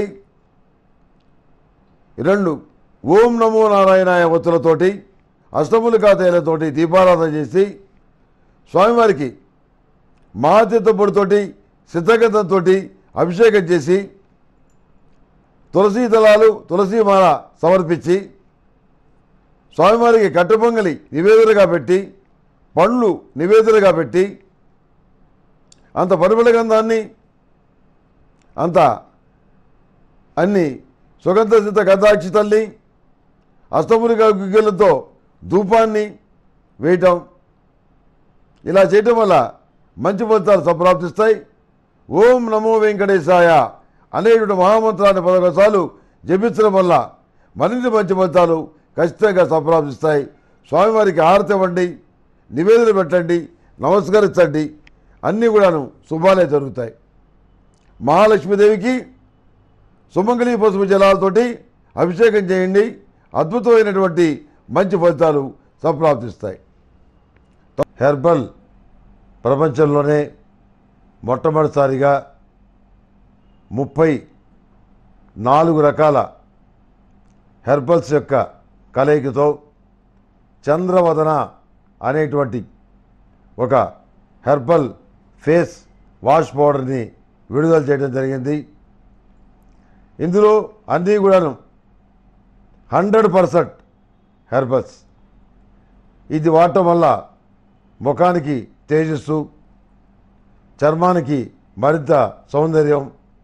S1: రెండు ఓం నమో నారాయణాయ ఒత్తులతోటి అష్టములికా తైలతోటి దీపారాధన చేసి స్వామివారికి మహాతీర్థ పొడితోటి సిద్ధగంధంతో అభిషేకం చేసి తులసీ దళాలు తులసీ మాల సమర్పించి స్వామివారికి కట్టుపొంగలి నివేదనగా పెట్టి పండ్లు నివేదనగా పెట్టి అంత పరిమళ గంధాన్ని అంత అన్ని సుగంధ సిద్ధ గంధాక్షి తల్లి అష్టములిగా గుగ్గిలతో ధూపాన్ని వేయటం ఇలా చేయటం వల్ల మంచి ఫలితాలు సంప్రాప్తిస్తాయి ఓం నమో వెంకటేశాయ అనేటువంటి మహామంత్రాన్ని పదకొసార్లు జపించడం వల్ల మరిన్ని మంచి ఫలితాలు ఖచ్చితంగా సంప్రాప్తిస్తాయి స్వామివారికి హారతి ఇవ్వండి నివేదన పెట్టండి నమస్కరించండి అన్నీ కూడాను శుభాలే జరుగుతాయి మహాలక్ష్మీదేవికి సుమంగళి పసుపు జలాలతోటి అభిషేకం చేయండి అద్భుతమైనటువంటి మంచి ఫలితాలు సంప్రాప్తిస్తాయి హెర్బల్ ప్రపంచంలోనే మొట్టమొదటిసారిగా ముప్పై నాలుగు రకాల హెర్బల్స్ యొక్క కలయికతో చంద్రవదన అనేటువంటి ఒక హెర్బల్ ఫేస్ వాష్ పౌడర్ని విడుదల చేయడం జరిగింది ఇందులో అన్నీ కూడాను హండ్రెడ్ పర్సెంట్ హెర్బల్స్ ఇది వాడటం వల్ల ముఖానికి తేజస్సు చర్మానికి మరింత సౌందర్యం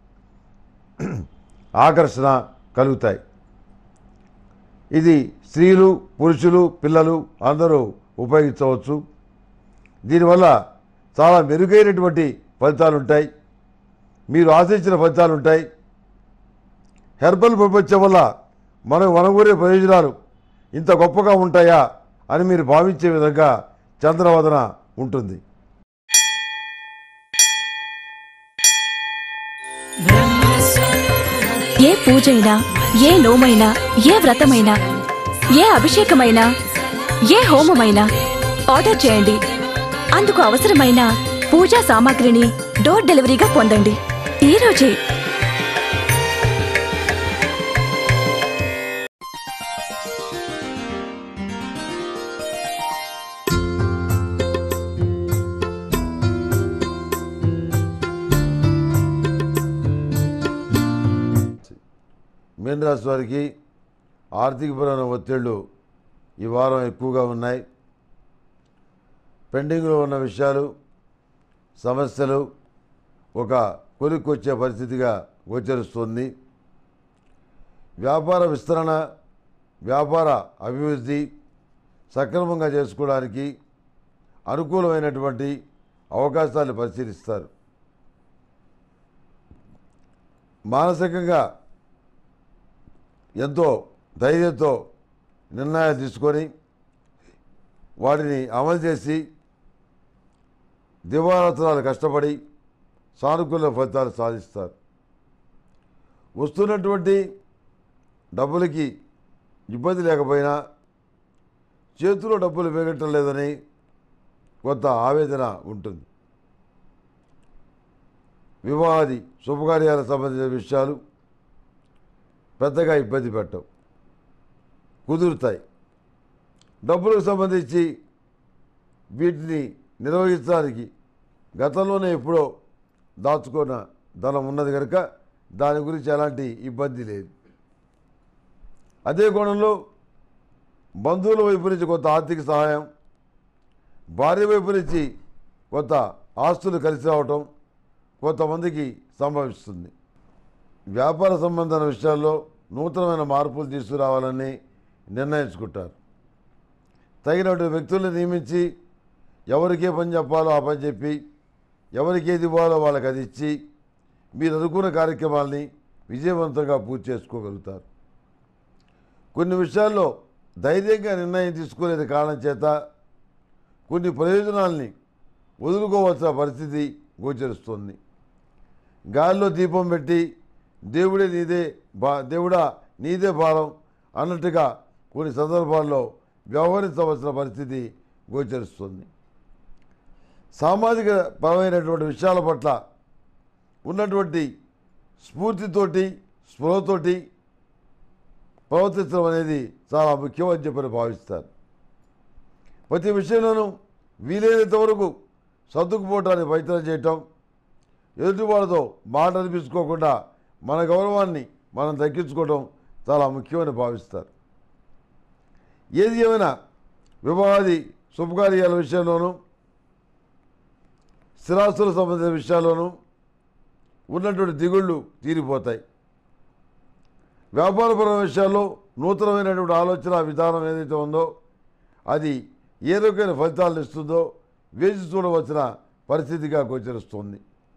S1: ఆకర్షణ కలుగుతాయి ఇది స్త్రీలు పురుషులు పిల్లలు అందరూ ఉపయోగించవచ్చు దీనివల్ల చాలా మెరుగైనటువంటి ఫలితాలు ఉంటాయి మీరు ఆశించిన ఫలితాలు ఉంటాయి హెర్బల్ ప్రపంచం వల్ల మనం వనగూరే ప్రయోజనాలు ఇంత గొప్పగా ఉంటాయా అని మీరు భావించే విధంగా చంద్రవదన ఉంటుంది
S2: ఏ పూజైనా ఏ నోమైనా ఏ వ్రతమైనా ఏ అభిషేకమైనా ఏ హోమమైనా ఆర్డర్ చేయండి అందుకు అవసరమైన పూజా సామాగ్రిని డోర్ డెలివరీగా పొందండి ఈ రోజే
S1: మీనరాశి వారికి ఆర్థికపరమైన ఒత్తిళ్లు ఈ వారం ఎక్కువగా ఉన్నాయి పెండింగ్లో ఉన్న విషయాలు సమస్యలు ఒక కొలిక్కొచ్చే పరిస్థితిగా గోచరిస్తుంది వ్యాపార విస్తరణ వ్యాపార అభివృద్ధి సక్రమంగా చేసుకోవడానికి అనుకూలమైనటువంటి అవకాశాలు పరిశీలిస్తారు మానసికంగా ఎంతో ధైర్యంతో నిర్ణయాలు తీసుకొని వాటిని అమలు చేసి దివారాత్రాలు కష్టపడి సానుకూల ఫలితాలు సాధిస్తారు వస్తున్నటువంటి డబ్బులకి ఇబ్బంది లేకపోయినా చేతిలో డబ్బులు మిగలటం లేదని కొంత ఆవేదన ఉంటుంది వివాహాది శుభకార్యాలకు సంబంధించిన విషయాలు పెద్దగా ఇబ్బంది పెట్టవు కుదురుతాయి డబ్బులకు సంబంధించి వీటిని నిర్వహించడానికి గతంలోనే ఎప్పుడో దాచుకున్న ధనం ఉన్నది కనుక దాని గురించి ఎలాంటి ఇబ్బంది లేదు అదే కోణంలో బంధువుల వైపు నుంచి కొంత ఆర్థిక సహాయం భార్య వైపు నుంచి కొంత ఆస్తులు కలిసి రావటం కొంతమందికి సంభవిస్తుంది వ్యాపార సంబంధమైన విషయాల్లో నూతనమైన మార్పులు తీసుకురావాలని నిర్ణయించుకుంటారు తగినటువంటి వ్యక్తుల్ని నియమించి ఎవరికి ఏ పని చెప్పాలో ఆ పని చెప్పి ఎవరికి ఏది ఇవ్వాలో వాళ్ళకి అది ఇచ్చి మీరు అనుకున్న కార్యక్రమాల్ని విజయవంతంగా పూర్తి చేసుకోగలుగుతారు కొన్ని విషయాల్లో ధైర్యంగా నిర్ణయం తీసుకునే కారణం చేత కొన్ని ప్రయోజనాల్ని వదులుకోవాల్సిన పరిస్థితి గోచరిస్తుంది గాలిలో దీపం పెట్టి దేవుడే నీదే బా దేవుడా నీదే భారం అన్నట్టుగా కొన్ని సందర్భాల్లో వ్యవహరించవలసిన పరిస్థితి గోచరిస్తుంది సామాజిక పరమైనటువంటి విషయాల పట్ల ఉన్నటువంటి స్ఫూర్తితోటి స్పృహతోటి ప్రవర్తించడం అనేది చాలా ముఖ్యమని చెప్పని భావిస్తారు ప్రతి విషయంలోనూ వీలైనంత వరకు సర్దుకుపోవటానికి ప్రయత్నం చేయటం ఎదుటి వాళ్ళతో మాట అనిపించుకోకుండా మన గౌరవాన్ని మనం దక్కించుకోవడం చాలా ముఖ్యమని భావిస్తారు ఏది ఏమైనా వివాహాది శుభకార్యాల విషయంలోనూ స్థిరాస్తుల సంబంధించిన విషయాల్లోనూ ఉన్నటువంటి దిగుళ్ళు తీరిపోతాయి వ్యాపారపరమైన విషయాల్లో నూతనమైనటువంటి ఆలోచన విధానం ఏదైతే ఉందో అది ఏ రకమైన ఫలితాలను ఇస్తుందో వేచి చూడవలసిన పరిస్థితిగా గోచరిస్తుంది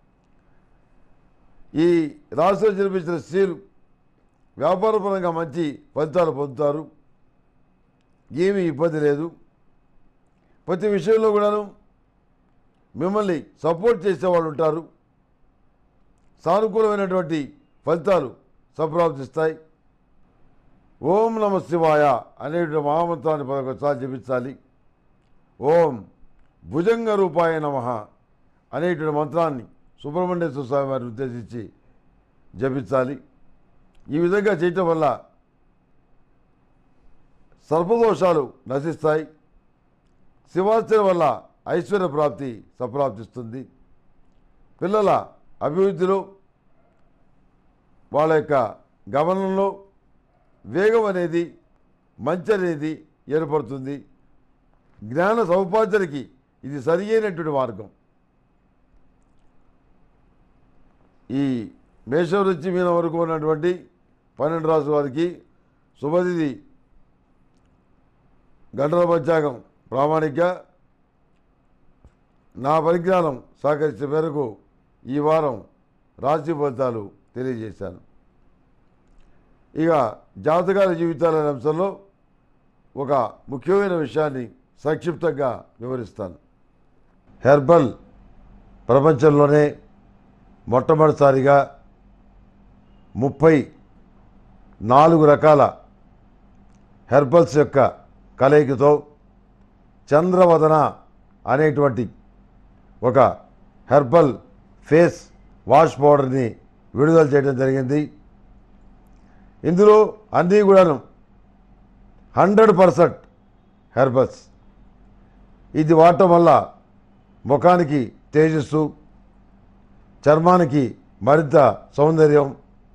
S1: ఈ రాష్ట్రం జన్మించిన స్త్రీలు వ్యాపారపరంగా మంచి ఫలితాలు పొందుతారు ఏమీ ఇబ్బంది లేదు ప్రతి విషయంలో కూడాను మిమ్మల్ని సపోర్ట్ చేసేవాళ్ళు ఉంటారు సానుకూలమైనటువంటి ఫలితాలు సంప్రాప్తిస్తాయి ఓం నమ శివాయ అనేటువంటి మహామంత్రాన్ని పదకొసారి జపించాలి ఓం భుజంగ రూపాయ నమ అనేటువంటి మంత్రాన్ని సుబ్రహ్మణ్యేశ్వర స్వామి వారిని ఉద్దేశించి జపించాలి ఈ విధంగా చేయటం వల్ల సర్పదోషాలు నశిస్తాయి శివార్చన వల్ల ఐశ్వర్య ప్రాప్తి సంప్రాప్తిస్తుంది పిల్లల అభివృద్ధిలో వాళ్ళ యొక్క గమనంలో వేగం అనేది మంచి అనేది ఏర్పడుతుంది జ్ఞాన సముపార్జనకి ఇది సరి అయినటువంటి మార్గం ఈ మేషం నుంచి మీన వరకు ఉన్నటువంటి పన్నెండు రాసుల వారికి శుభతిథి గంటల పంచాంగం ప్రామాణిక నా పరిజ్ఞానం సహకరించిన మేరకు ఈ వారం రాశి ఫలితాలు తెలియజేశాను ఇక జాతకాల జీవితాల అనే అంశంలో ఒక ముఖ్యమైన విషయాన్ని సంక్షిప్తంగా వివరిస్తాను హెర్బల్ ప్రపంచంలోనే మొట్టమొదటిసారిగా ముప్పై నాలుగు రకాల హెర్బల్స్ యొక్క కలయికతో చంద్రవదన అనేటువంటి ఒక హెర్బల్ ఫేస్ వాష్ పౌడర్ని విడుదల చేయడం జరిగింది ఇందులో అన్నీ కూడాను హండ్రెడ్ పర్సెంట్ హెర్బల్స్ ఇది వాడటం వల్ల ముఖానికి తేజస్సు చర్మానికి మరింత సౌందర్యం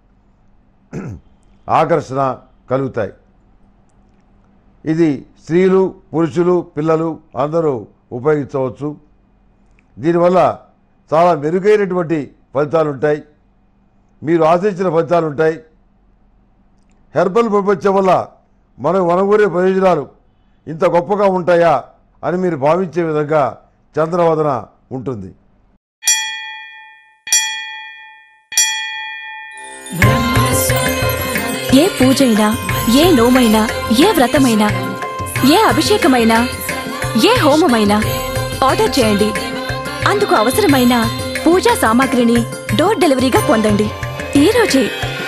S1: ఆకర్షణ కలుగుతాయి ఇది స్త్రీలు పురుషులు పిల్లలు అందరూ ఉపయోగించవచ్చు దీనివల్ల చాలా మెరుగైనటువంటి ఫలితాలు ఉంటాయి మీరు ఆశించిన ఫలితాలు ఉంటాయి హెర్బల్ ప్రపంచం వల్ల మనం వనగూరే ప్రయోజనాలు ఇంత గొప్పగా ఉంటాయా అని మీరు భావించే విధంగా చంద్రవదన ఉంటుంది
S2: ఏ పూజైనా ఏ నోమైనా ఏ వ్రతమైనా ఏ అభిషేకమైనా ఏ హోమమైనా ఆర్డర్ చేయండి అందుకు అవసరమైన పూజా సామాగ్రిని డోర్ డెలివరీగా పొందండి ఈ రోజే